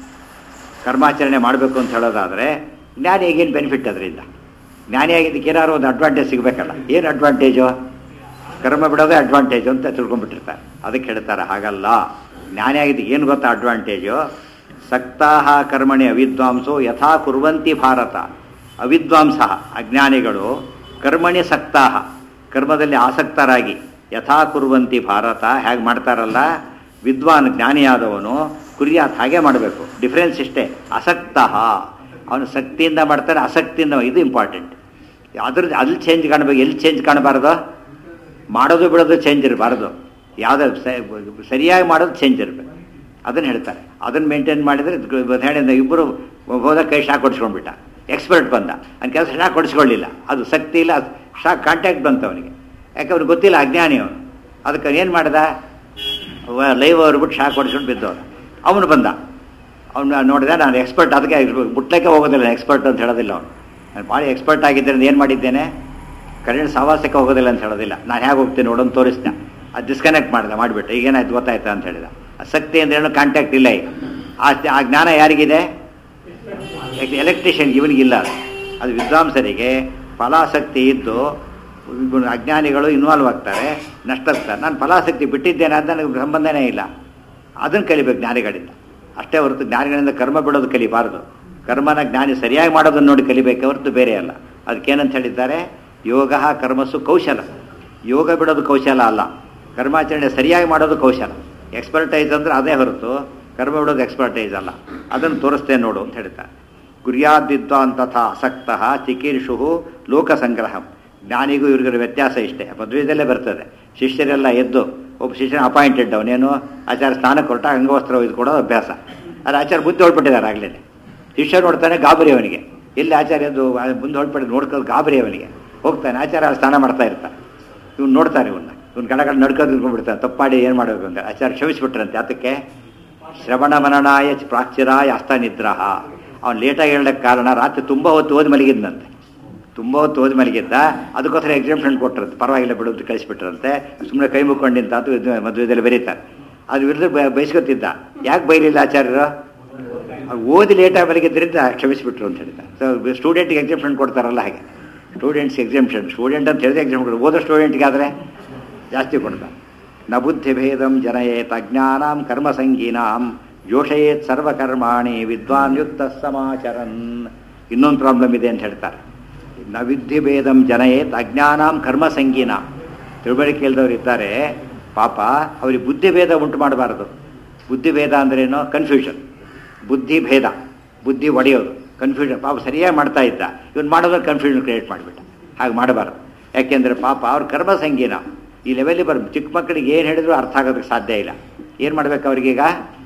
ಕರ್ಮಾಚರಣೆ ಮಾಡಬೇಕು ಅಂತ ಹೇಳೋದಾದರೆ ಜ್ಞಾನಿಗೇನು ಬೆನಿಫಿಟ್ ಅದರಿಂದ ಜ್ಞಾನಿಯಾಗಿದ್ದಕ್ಕೆ ಏನಾದ್ರು ಒಂದು ಅಡ್ವಾಂಟೇಜ್ ಸಿಗಬೇಕಲ್ಲ ಏನು ಅಡ್ವಾಂಟೇಜು ಕರ್ಮ ಬಿಡೋದೇ ಅಡ್ವಾಂಟೇಜು ಅಂತ ತಿಳ್ಕೊಂಡ್ಬಿಟ್ಟಿರ್ತಾರೆ ಅದಕ್ಕೆ ಹೇಳ್ತಾರೆ ಹಾಗಲ್ಲ ಜ್ಞಾನಿಯಾಗಿದ್ದಕ್ಕೆ ಏನು ಗೊತ್ತಾ ಅಡ್ವಾಂಟೇಜು ಸಕ್ತಾಹ ಕರ್ಮಣಿ ಅವಿದ್ವಾಂಸೋ ಯಥಾ ಕುರ್ವಂತಿ ಭಾರತ ಅವಿದ್ವಾಂಸ ಅಜ್ಞಾನಿಗಳು ಕರ್ಮಣಿ ಸಕ್ತಾಹ ಕರ್ಮದಲ್ಲಿ ಆಸಕ್ತರಾಗಿ ಯಥಾ ಕುರ್ವಂತಿ ಭಾರತ ಹೇಗೆ ಮಾಡ್ತಾರಲ್ಲ ವಿದ್ವಾನ್ ಜ್ಞಾನಿಯಾದವನು ಕುರಿಯಾತ್ ಹಾಗೆ ಮಾಡಬೇಕು ಡಿಫ್ರೆನ್ಸ್ ಇಷ್ಟೇ ಅಸಕ್ತಃ ಅವನು ಶಕ್ತಿಯಿಂದ ಮಾಡ್ತಾನೆ ಅಸಕ್ತಿಯಿಂದ ಇದು ಇಂಪಾರ್ಟೆಂಟ್ ಅದ್ರದ್ದು ಅಲ್ಲಿ ಚೇಂಜ್ ಕಾಣಬೇಕು ಎಲ್ಲಿ ಚೇಂಜ್ ಕಾಣಬಾರ್ದು ಮಾಡೋದು ಬಿಡೋದು ಚೇಂಜ್ ಇರಬಾರ್ದು ಯಾವುದೇ ಸರಿಯಾಗಿ ಮಾಡೋದು ಚೇಂಜ್ ಇರಬೇಕು ಅದನ್ನು ಹೇಳ್ತಾರೆ ಅದನ್ನು ಮೇಂಟೈನ್ ಮಾಡಿದರೆ ಉದಾಹರಣೆಯಿಂದ ಇಬ್ಬರು ಹೋದ ಕೈ ಶಾಕ್ ಹೊಡಿಸ್ಕೊಂಡ್ಬಿಟ್ಟ ಎಕ್ಸ್ಪರ್ಟ್ ಬಂದ ಅವ್ನ ಕೆಲಸ ಶಾಕ್ ಹೊಡಿಸ್ಕೊಳ್ಳಿಲ್ಲ ಅದು ಶಕ್ತಿ ಇಲ್ಲ ಶಾಕ್ ಕಾಂಟ್ಯಾಕ್ಟ್ ಬಂತು ಅವನಿಗೆ ಯಾಕೆ ಅವ್ನಿಗೆ ಗೊತ್ತಿಲ್ಲ ಅಜ್ಞಾನಿ ಅವನು ಅದಕ್ಕೆ ಏನು ಮಾಡ್ದ ಲೈವ್ ಅವ್ರು ಬಿಟ್ಟು ಶಾಕ್ ಹೊಡಿಸ್ಕೊಂಡು ಬಿದ್ದವನು ಅವನು ಬಂದ ಅವ್ನು ನೋಡಿದೆ ನಾನು ಎಕ್ಸ್ಪರ್ಟ್ ಅದಕ್ಕೆ ಮುಟ್ಲಕ್ಕೆ ಹೋಗೋದಿಲ್ಲ ಎಕ್ಸ್ಪರ್ಟ್ ಅಂತ ಹೇಳೋದಿಲ್ಲ ಅವನು ನಾನು ಭಾಳ ಎಕ್ಸ್ಪರ್ಟ್ ಆಗಿದ್ದರಿಂದ ಏನು ಮಾಡಿದ್ದೇನೆ ಕರೆಂಟ್ ಸವಾಸಕ್ಕೆ ಹೋಗೋದಿಲ್ಲ ಅಂತ ಹೇಳೋದಿಲ್ಲ ನಾನು ಹೇಗೆ ಹೋಗ್ತೀನಿ ನೋಡೋದು ತೋರಿಸ್ದೆ ಅದು ಡಿಸ್ಕನೆಕ್ಟ್ ಮಾಡಿದೆ ಮಾಡಿಬಿಟ್ಟೆ ಈಗೇನಾಯ್ತು ಗೊತ್ತಾಯ್ತಾ ಅಂತ ಹೇಳಿದ ಆ ಶಕ್ತಿ ಅಂದ್ರೆ ಏನು ಕಾಂಟ್ಯಾಕ್ಟ್ ಇಲ್ಲ ಈಗ ಆ ಆ ಜ್ಞಾನ ಯಾರಿಗಿದೆ ಎಲೆಕ್ಟ್ರಿಷಿಯನ್ ಇವನಿಗಿಲ್ಲ ಅದು. ಅದು ವಿದ್ವಾಂಸರಿಗೆ ಫಲಾಸಕ್ತಿ ಇದ್ದು ಇವ್ನು ಅಜ್ಞಾನಿಗಳು ಇನ್ವಾಲ್ವ್ ಆಗ್ತಾರೆ ನಷ್ಟಸ್ತಾರೆ ನಾನು ಫಲಾಸಕ್ತಿ ಬಿಟ್ಟಿದ್ದೇನೆ ಅದು ನನಗೆ ಸಂಬಂಧನೇ ಇಲ್ಲ ಅದನ್ನು ಕಲಿಬೇಕು ಜ್ಞಾನಿಗಳಿಂದ ಅಷ್ಟೇ ಹೊರತು ಜ್ಞಾನಿಗಳಿಂದ ಕರ್ಮ ಬಿಡೋದು ಕಲಿಬಾರದು ಕರ್ಮನ ಜ್ಞಾನಿ ಸರಿಯಾಗಿ ಮಾಡೋದನ್ನು ನೋಡಿ ಕಲಿಬೇಕೆ ಹೊರತು ಬೇರೆ ಅಲ್ಲ ಅದಕ್ಕೇನಂತ ಹೇಳಿದ್ದಾರೆ ಯೋಗ ಕರ್ಮಸು ಕೌಶಲ ಯೋಗ ಬಿಡೋದು ಕೌಶಲ ಅಲ್ಲ ಕರ್ಮಾಚರಣೆ ಸರಿಯಾಗಿ ಮಾಡೋದು ಕೌಶಲ ಎಕ್ಸ್ಪರ್ಟೈಸ್ ಅಂದ್ರೆ ಅದೇ ಹೊರತು ಕರ್ಮ ಬಿಡೋದು ಎಕ್ಸ್ಪರ್ಟೈಸ್ ಅಲ್ಲ ಅದನ್ನು ತೋರಿಸ್ತೇನೆ ನೋಡು ಅಂತ ಹೇಳ್ತಾರೆ ಗುರ್ಯಾದಿದ್ವಾನ್ ತಥಾ ಅಸಕ್ತಃ ಚಿಕೀರ್ಷು ಲೋಕಸಂಗ್ರಹಂ ಜ್ಞಾನಿಗೂ ಇವ್ರಿಗಿರೋ ವ್ಯತ್ಯಾಸ ಇಷ್ಟೇ ಮದುವೆದಲ್ಲೇ ಬರ್ತದೆ ಶಿಷ್ಯರೆಲ್ಲ ಎದ್ದು ಒಬ್ಬ ಶಿಷ್ಯನ ಅಪಾಯಿಂಟೆಡ್ ಅವನೇನು ಆಚಾರ ಸ್ನಾನಕ್ಕೆ ಹೊರಟ ಅಂಗವಸ್ತ್ರ ಒಯ್ದುಕೊಡೋದು ಅಭ್ಯಾಸ ಅದು ಆಚಾರ ಬುದ್ಧಿ ಹೊಳ್ಬಿಟ್ಟಿದ್ದಾರೆ ಆಗಲೇ ಶಿಷ್ಯ ನೋಡ್ತಾನೆ ಗಾಬರಿ ಅವನಿಗೆ ಎಲ್ಲಿ ಆಚಾರ್ಯ ಎದ್ದು ಮುಂದೆ ಹೊಳ್ಬಿಟ್ಟು ನೋಡ್ಕೋದು ಗಾಬರಿ ಅವನಿಗೆ ಹೋಗ್ತಾನೆ ಆಚಾರ ಸ್ನಾನ ಮಾಡ್ತಾ ಇರ್ತಾನೆ ಇವ್ನು ನೋಡ್ತಾನೆ ಇವನ್ನ ಇವ್ನು ಗಡ ಗಡ ನಡ್ಕೊಂಡು ನಿಂತ್ಕೊಂಡ್ಬಿಡ್ತಾನೆ ತಪ್ಪಾಡಿ ಏನು ಮಾಡಬೇಕು ಅಂತ ಆಚಾರ ಕ್ಷಮಿಸ್ಬಿಟ್ರಂತೆ ಅದಕ್ಕೆ ಶ್ರವಣ ಮನನಾಯ ಪ್ರಾಚ್ಯರಾಯ ಹಸ್ತ ನಿದ್ರಹ ಅವ್ನು ಲೇಟಾಗಿ ಹೇಳಕ್ಕೆ ಕಾರಣ ರಾತ್ರಿ ತುಂಬ ಹೊತ್ತು ಓದಿ ಮಲಗಿದ್ನಂತೆ ತುಂಬ ಹೊತ್ತು ಓದಿ ಮಲಗಿದ್ದ ಅದಕ್ಕೋಸ್ಕರ ಎಕ್ಸಾಮ್ಷನ್ ಕೊಟ್ಟರಂತೆ ಪರವಾಗಿಲ್ಲ ಬಿಡು ಅಂತ ಕಳಿಸ್ಬಿಟ್ರಂತೆ ಸುಮ್ಮನೆ ಕೈ ಮುಕ್ಕೊಂಡು ನಿಂತ ಅಂತ ಇದು ಮದುವೆದಲ್ಲಿ ಬರೀತಾರೆ ಅದು ವಿರುದ್ಧ ಬ- ಬಯಸ್ಕೊತಿದ್ದ ಯಾಕೆ ಬೈಲಿಲ್ಲ ಆಚಾರ್ಯರು ಅವ್ರು ಓದಿ ಲೇಟಾಗಿ ಮಲಗಿದ್ದರಿಂದ ಕ್ಷಮಿಸ್ಬಿಟ್ರು ಅಂತ ಹೇಳಿದ್ದಾರೆ ಸೊ ಸ್ಟೂಡೆಂಟ್ಗೆ ಎಕ್ಸಾಮ್ಷನ್ ಕೊಡ್ತಾರಲ್ಲ ಹಾಗೆ ಸ್ಟೂಡೆಂಟ್ಸ್ ಎಕ್ಸಾಮ್ಷನ್ ಸ್ಟೂಡೆಂಟ್ ಅಂತ ಹೇಳಿದ್ರೆ ಎಕ್ಸಾಮ್ ಕೊಡ್ತಾರೆ ಓದೋ ಸ್ಟೂಡೆಂಟ್ಗಾದರೆ ಜಾಸ್ತಿ ಕೊಡ್ತಾರೆ ನ ಬುದ್ಧಿಭೇದಂ ಜನಯೇತ್ ಅಜ್ಞಾನಾಂ ಕರ್ಮಸಂಗೀನಾಂ ಜೋಷಯೇತ್ ಸರ್ವಕರ್ಮಾಣಿ ವಿದ್ವಾನ್ ಯುಕ್ತ ಸಮಾಚರನ್ ಇನ್ನೊಂದು ಪ್ರಾಬ್ಲಮ್ ಇದೆ ಅಂತ ಹೇಳ್ತಾರೆ ನ ವಿದ್ಧಿಭೇದಂ ಜನಯೇತ್ ಅಜ್ಞಾನಾಂ ಕರ್ಮಸಂಗೀನಾಂ ತಿಳುವಳಿಕೆ ಇಲ್ದವ್ರು ಇದ್ದಾರೆ ಪಾಪ ಅವ್ರಿಗೆ ಬುದ್ಧಿಭೇದ ಉಂಟು ಮಾಡಬಾರದು ಬುದ್ಧಿಭೇದ ಅಂದ್ರೇನು ಕನ್ಫ್ಯೂಷನ್ ಬುದ್ಧಿ ಭೇದ ಬುದ್ಧಿ ಒಡೆಯೋದು ಕನ್ಫ್ಯೂಷನ್ ಪಾಪ ಸರಿಯಾಗಿ ಮಾಡ್ತಾ ಇದ್ದ ಇವನು ಮಾಡೋದ್ರೆ ಕನ್ಫ್ಯೂಷನ್ ಕ್ರಿಯೇಟ್ ಮಾಡಿಬಿಟ್ಟ ಹಾಗೆ ಮಾಡಬಾರ್ದು ಯಾಕೆಂದರೆ ಪಾಪ ಅವ್ರ ಕರ್ಮ ಸಂಗೀನ ಈ ಲೆವೆಲ್ಲಿ ಬರ್ ಚಿಕ್ಕ ಮಕ್ಕಳಿಗೆ ಏನು ಹೇಳಿದ್ರು ಅರ್ಥ ಆಗೋದಕ್ಕೆ ಸಾಧ್ಯ ಇಲ್ಲ ಏನು ಮಾಡ್ಬೇಕು ಅವ್ರಿಗೀಗ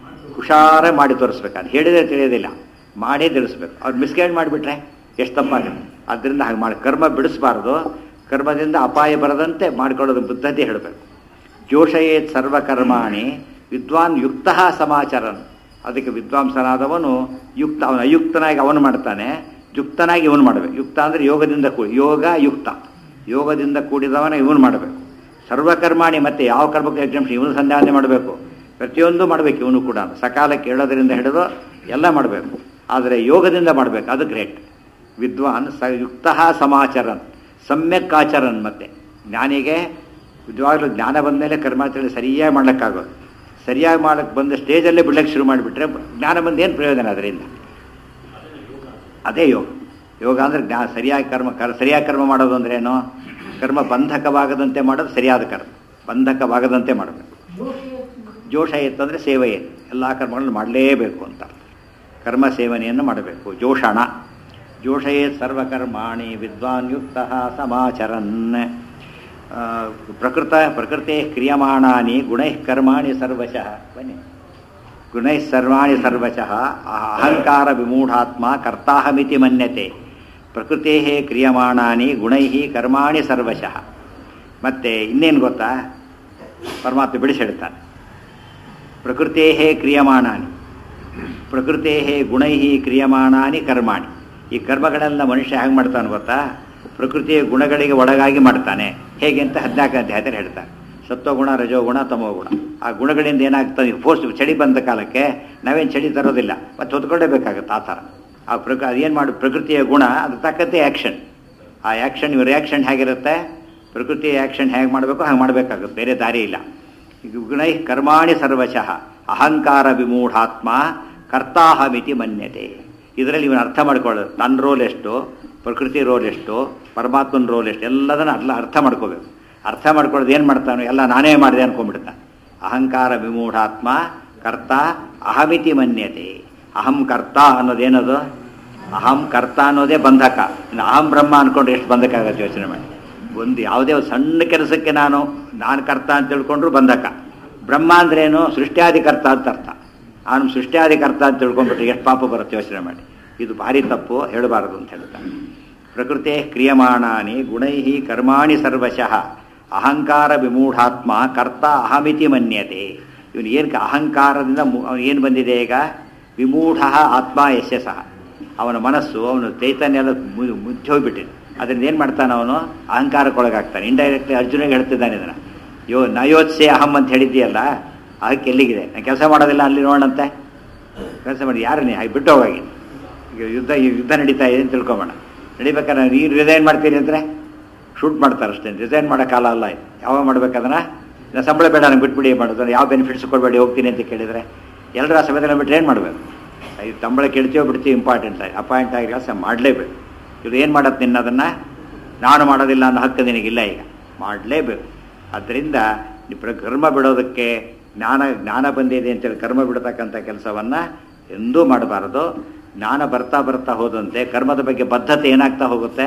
ಹುಷಾರ ಮಾಡಿ ತೋರಿಸ್ಬೇಕು ಅದು ಹೇಳಿದ್ರೆ ತಿಳಿಯೋದಿಲ್ಲ ಮಾಡೇ ತಿಳಿಸ್ಬೇಕು ಅವ್ರು ಮಿಸ್ಗೈಡ್ ಮಾಡಿಬಿಟ್ರೆ ಎಷ್ಟು ತಪ್ಪಾಗುತ್ತೆ ಅದರಿಂದ ಹಾಗೆ ಮಾಡಿ ಕರ್ಮ ಬಿಡಿಸ್ಬಾರ್ದು ಕರ್ಮದಿಂದ ಅಪಾಯ ಬರದಂತೆ ಮಾಡ್ಕೊಳ್ಳೋದು ಬುದ್ಧತೆ ಹೇಳಬೇಕು ಜೋಷಯೇತ್ ಸರ್ವಕರ್ಮಾಣಿ ವಿದ್ವಾನ್ ಯುಕ್ತ ಸಮಾಚರನ್ ಅದಕ್ಕೆ ವಿದ್ವಾಂಸನಾದವನು ಯುಕ್ತ ಅವನು ಅಯುಕ್ತನಾಗಿ ಅವನು ಮಾಡ್ತಾನೆ ಯುಕ್ತನಾಗಿ ಇವನು ಮಾಡಬೇಕು ಯುಕ್ತ ಅಂದರೆ ಯೋಗದಿಂದ ಕೂಡಿ ಯೋಗ ಯುಕ್ತ ಯೋಗದಿಂದ ಕೂಡಿದವನ ಇವನು ಮಾಡಬೇಕು ಸರ್ವಕರ್ಮಾಣಿ ಮತ್ತೆ ಯಾವ ಕರ್ಮಕ್ಕೆ ಎಕ್ಸಾಮ್ಷನ್ ಇವನು ಸಂಧಾನ ಮಾಡಬೇಕು ಪ್ರತಿಯೊಂದು ಮಾಡಬೇಕು ಇವನು ಕೂಡ ಸಕಾಲಕ್ಕೆ ಹೇಳೋದ್ರಿಂದ ಹಿಡಿದು ಎಲ್ಲ ಮಾಡಬೇಕು ಆದರೆ ಯೋಗದಿಂದ ಮಾಡಬೇಕು ಅದು ಗ್ರೇಟ್ ವಿದ್ವಾನ್ ಸ ಯುಕ್ತ ಸಮಾಚರನ್ ಸಮ್ಯಕ್ ಆಚರನ್ ಮತ್ತೆ ಜ್ಞಾನಿಗೆ ನಿಜವಾಗ್ಲೂ ಜ್ಞಾನ ಬಂದ ಮೇಲೆ ಕರ್ಮಾಚರಣೆ ಸರಿಯಾಗಿ ಮಾಡ್ಲಿಕ್ಕಾಗೋದು ಸರಿಯಾಗಿ ಮಾಡಕ್ಕೆ ಬಂದ ಸ್ಟೇಜಲ್ಲೇ ಬಿಡ್ಲಿಕ್ಕೆ ಶುರು ಮಾಡಿಬಿಟ್ರೆ ಜ್ಞಾನ ಬಂದು ಏನು ಪ್ರಯೋಜನ ಅದರಿಂದ ಅದೇ ಯೋಗ ಯೋಗ ಅಂದರೆ ಜ್ಞಾ ಸರಿಯಾಗಿ ಕರ್ಮ ಕರ್ ಸರಿಯಾಗಿ ಕರ್ಮ ಮಾಡೋದು ಅಂದ್ರೆ ಏನು ಕರ್ಮ ಬಂಧಕವಾಗದಂತೆ ಮಾಡೋದು ಸರಿಯಾದ ಕರ್ಮ ಬಂಧಕವಾಗದಂತೆ ಮಾಡಬೇಕು ಜೋಶ ಇತ್ತಂದರೆ ಸೇವೆ ಏನು ಎಲ್ಲ ಕರ್ಮಗಳನ್ನು ಮಾಡಲೇಬೇಕು ಅಂತ ಕರ್ಮ ಸೇವನೆಯನ್ನು ಮಾಡಬೇಕು ಜೋಷಣ ಜೋಷಯೇ ಸರ್ವಕರ್ಮಾಣಿ ವಿದ್ವಾನ್ ಯುಕ್ತ ಸಮಾಚರನ್ ಆ, ಪ್ರಕೃತ ಪ್ರಕೃತೆ ಕ್ರಿಯಮಾಣಾನಿ ಗುಣೈಃ ಕರ್ಮಾಣಿ ಸರ್ವಶಃ ಬನ್ನಿ ಗುಣೈಃ ಸರ್ವಾಣಿ ಸರ್ವಶಃ ಅಹಂಕಾರ ವಿಮೂಢಾತ್ಮ ಕರ್ತಾಹಮಿತಿ ಮನ್ಯತೆ ಪ್ರಕೃತೇ ಕ್ರಿಯಮಾಣಾನಿ ಗುಣೈಃ ಕರ್ಮಾಣಿ ಸರ್ವಶಃ ಮತ್ತೆ ಇನ್ನೇನು ಗೊತ್ತಾ ಪರಮಾತ್ಮ ಬಿಡಿಸಿ ಹೇಳ್ತಾನೆ ಪ್ರಕೃತೇ ಕ್ರಿಯಮಾಣಾನಿ ಪ್ರಕೃತೇ ಗುಣೈ ಕ್ರಿಯಮಾಣಾನಿ ಕರ್ಮಾಣಿ ಈ ಕರ್ಮಗಳೆಲ್ಲ ಮನುಷ್ಯ ಹೇಗೆ ಮಾಡ್ತಾನೆ ಗೊತ್ತಾ ಪ್ರಕೃತಿಯ ಗುಣಗಳಿಗೆ ಒಳಗಾಗಿ ಮಾಡ್ತಾನೆ ಹೇಗೆ ಅಂತ ಹದಿನಾಲ್ಕು ಅಧ್ಯಾಯದಲ್ಲಿ ಹೇಳ್ತಾರೆ ಸತ್ವಗುಣ ರಜೋಗುಣ ತಮೋಗುಣ ಆ ಗುಣಗಳಿಂದ ಏನಾಗ್ತದೆ ಫೋರ್ಸ್ ಚಳಿ ಬಂದ ಕಾಲಕ್ಕೆ ನಾವೇನು ಚಳಿ ತರೋದಿಲ್ಲ ಮತ್ತೆ ಹೊತ್ಕೊಳ್ಳೇಬೇಕಾಗುತ್ತೆ ಆ ಥರ ಆ ಪ್ರಕ ಅದೇನು ಮಾಡಿ ಪ್ರಕೃತಿಯ ಗುಣ ಅದು ತಕ್ಕಂತೆ ಆ್ಯಕ್ಷನ್ ಆ ಆ್ಯಕ್ಷನ್ ಇವ್ರ ರಿಯಾಕ್ಷನ್ ಹೇಗಿರುತ್ತೆ ಪ್ರಕೃತಿಯ ಆ್ಯಕ್ಷನ್ ಹೇಗೆ ಮಾಡಬೇಕು ಹಾಗೆ ಮಾಡಬೇಕಾಗುತ್ತೆ ಬೇರೆ ದಾರಿ ಇಲ್ಲ ಗುಣೈ ಕರ್ಮಾಣಿ ಸರ್ವಶಃ ಅಹಂಕಾರ ವಿಮೂಢಾತ್ಮ ಕರ್ತಾಹಮಿತಿ ಮನ್ಯತೆ ಇದರಲ್ಲಿ ಇವನು ಅರ್ಥ ಮಾಡ್ಕೊಳ್ಳೋದು ತನ್ನ ರೋಲ್ ಎಷ್ಟು ಪ್ರಕೃತಿ ರೋಲ್ ಎಷ್ಟು ಪರಮಾತ್ಮನ ರೋಲ್ ಎಷ್ಟು ಎಲ್ಲದನ್ನು ಅಲ್ಲ ಅರ್ಥ ಮಾಡ್ಕೋಬೇಕು ಅರ್ಥ ಮಾಡ್ಕೊಳ್ಳೋದು ಏನು ಮಾಡ್ತಾನೋ ಎಲ್ಲ ನಾನೇ ಮಾಡಿದೆ ಅನ್ಕೊಂಡ್ಬಿಡ್ತಾನೆ ಅಹಂಕಾರ ವಿಮೂಢಾತ್ಮ ಕರ್ತ ಅಹಮಿತಿ ಮನ್ಯತೆ ಅಹಂ ಕರ್ತ ಅನ್ನೋದೇನದು ಅಹಂ ಕರ್ತ ಅನ್ನೋದೇ ಬಂಧಕ ಇನ್ನು ಅಹಂ ಬ್ರಹ್ಮ ಅನ್ಕೊಂಡ್ರೆ ಎಷ್ಟು ಬಂಧಕ ಆಗುತ್ತೆ ಯೋಚನೆ ಮಾಡಿ ಒಂದು ಯಾವುದೇ ಒಂದು ಸಣ್ಣ ಕೆಲಸಕ್ಕೆ ನಾನು ನಾನು ಕರ್ತ ಅಂತ ತಿಳ್ಕೊಂಡ್ರು ಬಂಧಕ ಬ್ರಹ್ಮ ಅಂದ್ರೇನು ಸೃಷ್ಟ್ಯಾಧಿಕರ್ತ ಅಂತ ಅರ್ಥ ಅವನು ಸೃಷ್ಟ್ಯಾಧಿಕರ್ತ ಅಂತ ತಿಳ್ಕೊಂಡ್ಬಿಟ್ರೆ ಎಷ್ಟು ಪಾಪ ಬರುತ್ತೆ ಯೋಚನೆ ಮಾಡಿ ಇದು ಭಾರಿ ತಪ್ಪು ಹೇಳಬಾರದು ಅಂತ ಹೇಳ್ತಾನೆ ಪ್ರಕೃತೆ ಕ್ರಿಯಮಾಣಾನಿ ಗುಣೈ ಕರ್ಮಾಣಿ ಸರ್ವಶಃ ಅಹಂಕಾರ ವಿಮೂಢಾತ್ಮ ಕರ್ತ ಅಹಮಿತಿ ಮನ್ಯತೆ ಇವನು ಏನು ಅಹಂಕಾರದಿಂದ ಏನು ಬಂದಿದೆ ಈಗ ವಿಮೂಢ ಆತ್ಮ ಯಶಸ್ಸಃ ಅವನ ಮನಸ್ಸು ಅವನು ಚೈತನ್ಯ ಎಲ್ಲ ಮು- ಮುಚ್ಚಿ ಹೋಗ್ಬಿಟ್ಟಿದೆ ಅದರಿಂದ ಏನು ಮಾಡ್ತಾನೆ ಅವನು ಅಹಂಕಾರಕ್ಕೊಳಗಾಗ್ತಾನೆ ಇಂಡೈರೆಕ್ಟ್ಲಿ ಅರ್ಜುನಿಗೆ ಹೇಳ್ತಿದ್ದಾನೆ ಇದನ್ನು ಯೋ ನಯೋತ್ಸೆ ಅಹಂ ಅಂತ ಹೇಳಿದ್ದೀಯಲ್ಲ ಅದಕ್ಕೆ ಎಲ್ಲಿಗಿದೆ ನಾನು ಕೆಲಸ ಮಾಡೋದಿಲ್ಲ ಅಲ್ಲಿ ನೋಡಂತೆ ಕೆಲಸ ಮಾಡಿ ಯಾರು ನೀ ಹಾಗೆ ಬಿಟ್ಟು ಹೋಗಿ ಈಗ ಯುದ್ಧ ಈ ಯುದ್ಧ ನಡೀತಾ ಇದೆ ಅಂತ ತಿಳ್ಕೊಬೋಣ ನಡಿಬೇಕಾದ್ರೆ ನೀನು ರಿಸೈನ್ ಮಾಡ್ತೀನಿ ಅಂದರೆ ಶೂಟ್ ಮಾಡ್ತಾರೆ ಅಷ್ಟೇ ರಿಸೈನ್ ಮಾಡೋ ಕಾಲ ಅಲ್ಲ ಇದು ಯಾವಾಗ ಮಾಡ್ಬೇಕದನ್ನ ನಾನು ಸಂಬಳ ಬೇಡ ನಂಗೆ ಬಿಟ್ಬಿಡಿ ಮಾಡೋದು ಯಾವ ಬೆನಿಫಿಟ್ಸ್ ಕೊಡಬೇಡಿ ಹೋಗ್ತೀನಿ ಅಂತ ಕೇಳಿದರೆ ಎಲ್ಲರ ಆ ಸಮಯದಲ್ಲಿ ಬಿಟ್ಟರೆ ಏನು ಮಾಡಬೇಕು ಈ ಸಂಬಳ ಕೇಳ್ತೀವೋ ಬಿಡ್ತೀವಿ ಇಂಪಾರ್ಟೆಂಟ್ ಆಗಿ ಅಪಾಯಿಂಟ್ ಆಗಿ ಕೆಲಸ ಮಾಡಲೇಬೇಕು ಇದು ಏನು ಮಾಡತ್ತೆ ನಿನ್ನ ಅದನ್ನು ನಾನು ಮಾಡೋದಿಲ್ಲ ಅನ್ನೋ ಹಕ್ಕು ನಿನಗಿಲ್ಲ ಈಗ ಮಾಡಲೇಬೇಕು ಆದ್ದರಿಂದ ನೀ ಪ್ರ ಕರ್ಮ ಬಿಡೋದಕ್ಕೆ ಜ್ಞಾನ ಜ್ಞಾನ ಬಂದಿದೆ ಅಂತೇಳಿ ಕರ್ಮ ಬಿಡತಕ್ಕಂಥ ಕೆಲಸವನ್ನು ಎಂದೂ ಮಾಡಬಾರದು ಜ್ಞಾನ ಬರ್ತಾ ಬರ್ತಾ ಹೋದಂತೆ ಕರ್ಮದ ಬಗ್ಗೆ ಬದ್ಧತೆ ಏನಾಗ್ತಾ ಹೋಗುತ್ತೆ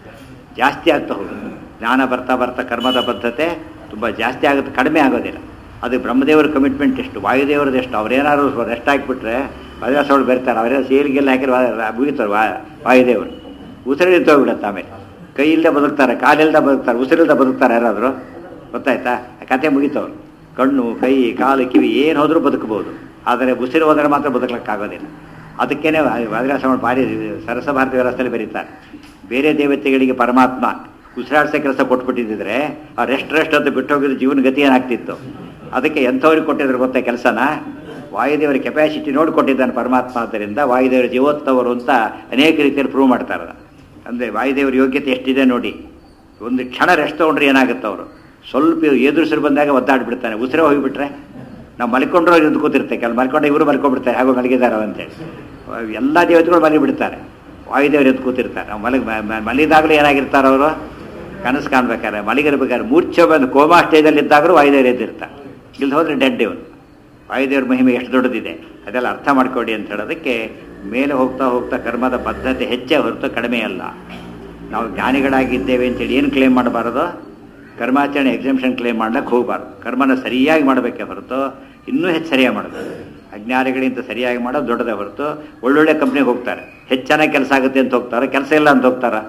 ಜಾಸ್ತಿ ಆಗ್ತಾ ಹೋಗುತ್ತೆ ಜ್ಞಾನ ಬರ್ತಾ ಬರ್ತಾ ಕರ್ಮದ ಬದ್ಧತೆ ತುಂಬ ಜಾಸ್ತಿ ಆಗುತ್ತೆ ಕಡಿಮೆ ಆಗೋದಿಲ್ಲ ಅದು ಬ್ರಹ್ಮದೇವರ ಕಮಿಟ್ಮೆಂಟ್ ಎಷ್ಟು ವಾಯುದೇವರದ್ದು ಎಷ್ಟು ಅವ್ರೇನಾದ್ರು ರೆಸ್ಟ್ ಹಾಕಿಬಿಟ್ರೆ ಮದುವೆ ಬರ್ತಾರೆ ಅವರೇ ಸೇರಿಗೆಲ್ಲ ಹಾಕಿದ್ರೆ ಮುಗಿತಾರೆ ವಾ ವಾಯುದೇವರು ಉಸಿರು ನಿಂತೋಗ್ಬಿಡುತ್ತೆ ಆಮೇಲೆ ಕೈಯಿಲ್ಲದೆ ಬದುಕ್ತಾರೆ ಕಾಲಿಲ್ಲದೆ ಬದುಕ್ತಾರೆ ಉಸಿರಿಲ್ಲದೆ ಬದುಕ್ತಾರೆ ಯಾರಾದರೂ ಗೊತ್ತಾಯ್ತಾ ಆ ಕತೆ ಮುಗಿತವ್ರು ಕಣ್ಣು ಕೈ ಕಾಲು ಕಿವಿ ಏನು ಹೋದರೂ ಬದುಕಬಹುದು ಆದರೆ ಉಸಿರು ಹೋದರೆ ಮಾತ್ರ ಬದುಕಲಿಕ್ಕಾಗೋದಿಲ್ಲ ಅದಕ್ಕೇನೆ ವಾದಿರಾಸ ಭಾರಿ ಸರಸ ಭಾರತ ವ್ಯವಸ್ಥೆಯಲ್ಲಿ ಬರೀತಾರೆ ಬೇರೆ ದೇವತೆಗಳಿಗೆ ಪರಮಾತ್ಮ ಉಸಿರಾಡ್ಸೋ ಕೆಲಸ ಕೊಟ್ಬಿಟ್ಟಿದ್ರೆ ಆ ರೆಸ್ಟ್ ರೆಸ್ಟ್ ಅಂತ ಬಿಟ್ಟು ಹೋಗಿದ್ರೆ ಜೀವನ ಗತಿ ಏನಾಗ್ತಿತ್ತು ಅದಕ್ಕೆ ಎಂಥವ್ರಿಗೆ ಕೊಟ್ಟಿದ್ರು ಗೊತ್ತಾ ಕೆಲಸನ ವಾಯುದೇವರ ಕೆಪಾಸಿಟಿ ನೋಡಿ ಕೊಟ್ಟಿದ್ದಾನೆ ಪರಮಾತ್ಮ ಆದ್ದರಿಂದ ವಾಯುದೇವರ ಜೀವೋತ್ತವರು ಅಂತ ಅನೇಕ ರೀತಿಯಲ್ಲಿ ಪ್ರೂವ್ ಮಾಡ್ತಾರೆ ಅದನ್ನ. ಅಂದರೆ ವಾಯುದೇವರ ಯೋಗ್ಯತೆ ಎಷ್ಟಿದೆ ನೋಡಿ ಒಂದು ಕ್ಷಣ ರೆಸ್ಟ್ ತೊಗೊಂಡ್ರೆ ಏನಾಗುತ್ತೆ ಅವರು ಸ್ವಲ್ಪ ಎದುರಿಸರು ಬಂದಾಗ ಒದ್ದಾಡ್ಬಿಡ್ತಾನೆ ಉಸಿರೇ ಹೋಗಿಬಿಟ್ರೆ ನಾವು ಮಲ್ಕೊಂಡ್ರು ಎದ್ದು ಕೂತಿರ್ತೆ ಕೆಲ ಮಲ್ಕೊಂಡ್ರೆ ಇವರು ಮಲ್ಕೊಂಡ್ಬಿಡ್ತಾರೆ ಹಾಗೋ ಮಲಗಿದ್ದಾರೆ ಅಂತೇಳಿ ಎಲ್ಲ ದೇವತೆಗಳು ಮಲಗಿ ಬಿಡ್ತಾರೆ ವಾಯುದೇವರು ಎದ್ದು ಕೂತಿರ್ತಾರೆ ನಾವು ಮಲಗಿ ಮಲಗಿದಾಗಲೂ ಏನಾಗಿರ್ತಾರೆ ಅವರು ಕನಸು ಕಾಣ್ಬೇಕಾದ್ರೆ ಮಲಗಿರ್ಬೇಕಾದ್ರೆ ಮೂರ್ಛೆ ಬಂದು ಕೋಮಾ ಸ್ಟೇಜಲ್ಲಿ ಇದ್ದಾಗಲೂ ವಾಯುದೇವರು ಎದ್ದಿರ್ತಾರೆ ಇಲ್ಲಿ ಹೋದ್ರೆ ಡೆಡ್ ಇವನು ವಾಯುದೇವ್ರ ಮಹಿಮೆ ಎಷ್ಟು ದೊಡ್ಡದಿದೆ ಅದೆಲ್ಲ ಅರ್ಥ ಮಾಡ್ಕೊಡಿ ಅಂತ ಹೇಳೋದಕ್ಕೆ ಮೇಲೆ ಹೋಗ್ತಾ ಹೋಗ್ತಾ ಕರ್ಮದ ಬದ್ಧತೆ ಹೆಚ್ಚೇ ಹೊರತು ಕಡಿಮೆ ಅಲ್ಲ ನಾವು ಜ್ಞಾನಿಗಳಾಗಿದ್ದೇವೆ ಅಂತೇಳಿ ಏನು ಕ್ಲೇಮ್ ಮಾಡಬಾರದು ಕರ್ಮಾಚರಣೆ ಎಕ್ಸಾಮ್ಷನ್ ಕ್ಲೇಮ್ ಮಾಡ್ಲಿಕ್ಕೆ ಹೋಗಬಾರ್ದು ಕರ್ಮನ ಸರಿಯಾಗಿ ಮಾಡಬೇಕೆ ಹೊರತು ಇನ್ನೂ ಹೆಚ್ಚು ಸರಿಯಾಗಿ ಮಾಡೋದು ಅಜ್ಞಾನಿಗಳಿಂದ ಸರಿಯಾಗಿ ಮಾಡೋದು ದೊಡ್ಡದೇ ಹೊರತು ಒಳ್ಳೊಳ್ಳೆ ಕಂಪ್ನಿಗೆ ಹೋಗ್ತಾರೆ ಹೆಚ್ಚು ಚೆನ್ನಾಗಿ ಕೆಲಸ ಆಗುತ್ತೆ ಅಂತ ಹೋಗ್ತಾರೆ ಕೆಲಸ ಇಲ್ಲ ಅಂತ ಹೋಗ್ತಾರ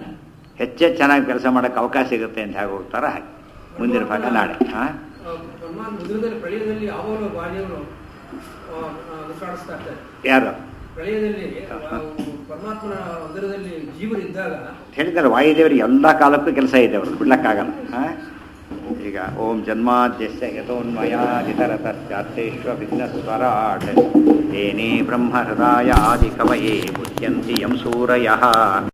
ಹೆಚ್ಚೆ ಚೆನ್ನಾಗಿ ಕೆಲಸ ಮಾಡೋಕ್ಕೆ ಅವಕಾಶ ಸಿಗುತ್ತೆ ಅಂತ ಹೇಗೆ ಹೋಗ್ತಾರ ಹಾಗೆ ಮುಂದಿನ ಭಾಗ ನಾಳೆ ಹಾಂ ಪರಮಾತ್ಮ ಉದರದಲ್ಲಿ ಪ್ರಳಯದಲ್ಲಿ ಯಾವಾಗಲೂ ಬಾಲ್ಯವರು ಕಾಣಿಸ್ತಾ ಇರ್ತಾರೆ ಯಾರು ಪ್ರಳಯದಲ್ಲಿ ಆ, ಪರಮಾತ್ಮನ ಉದರದಲ್ಲಿ ಜೀವರಿದ್ದಾಗ ಹೇಳಿದ್ದಾರೆ ವಾಯುದೇವರಿಗೆ ಎಲ್ಲ ಕಾಲಕ್ಕೂ ಕೆಲಸ ಇದೆ ಅವ್ರದ್ದು ಬಿಡ್ಲಕ್ಕಾಗಲ್ಲ ಹಾಂ ಈಗ ಓಂ ಜನ್ಮಾದ್ಯಸ್ಯ ಯಥೋನ್ಮಯಾದಿತರತಶ್ಚಾತ್ತೇಶ್ವ ವಿಘ್ನಸ್ವರಾಟ್ ತೇನೇ ಬ್ರಹ್ಮ ಹೃದಯ ಆದಿ ಕವಯೇ ಮುಚ್ಯಂತಿ ಯಂ ಸೂರಯಃ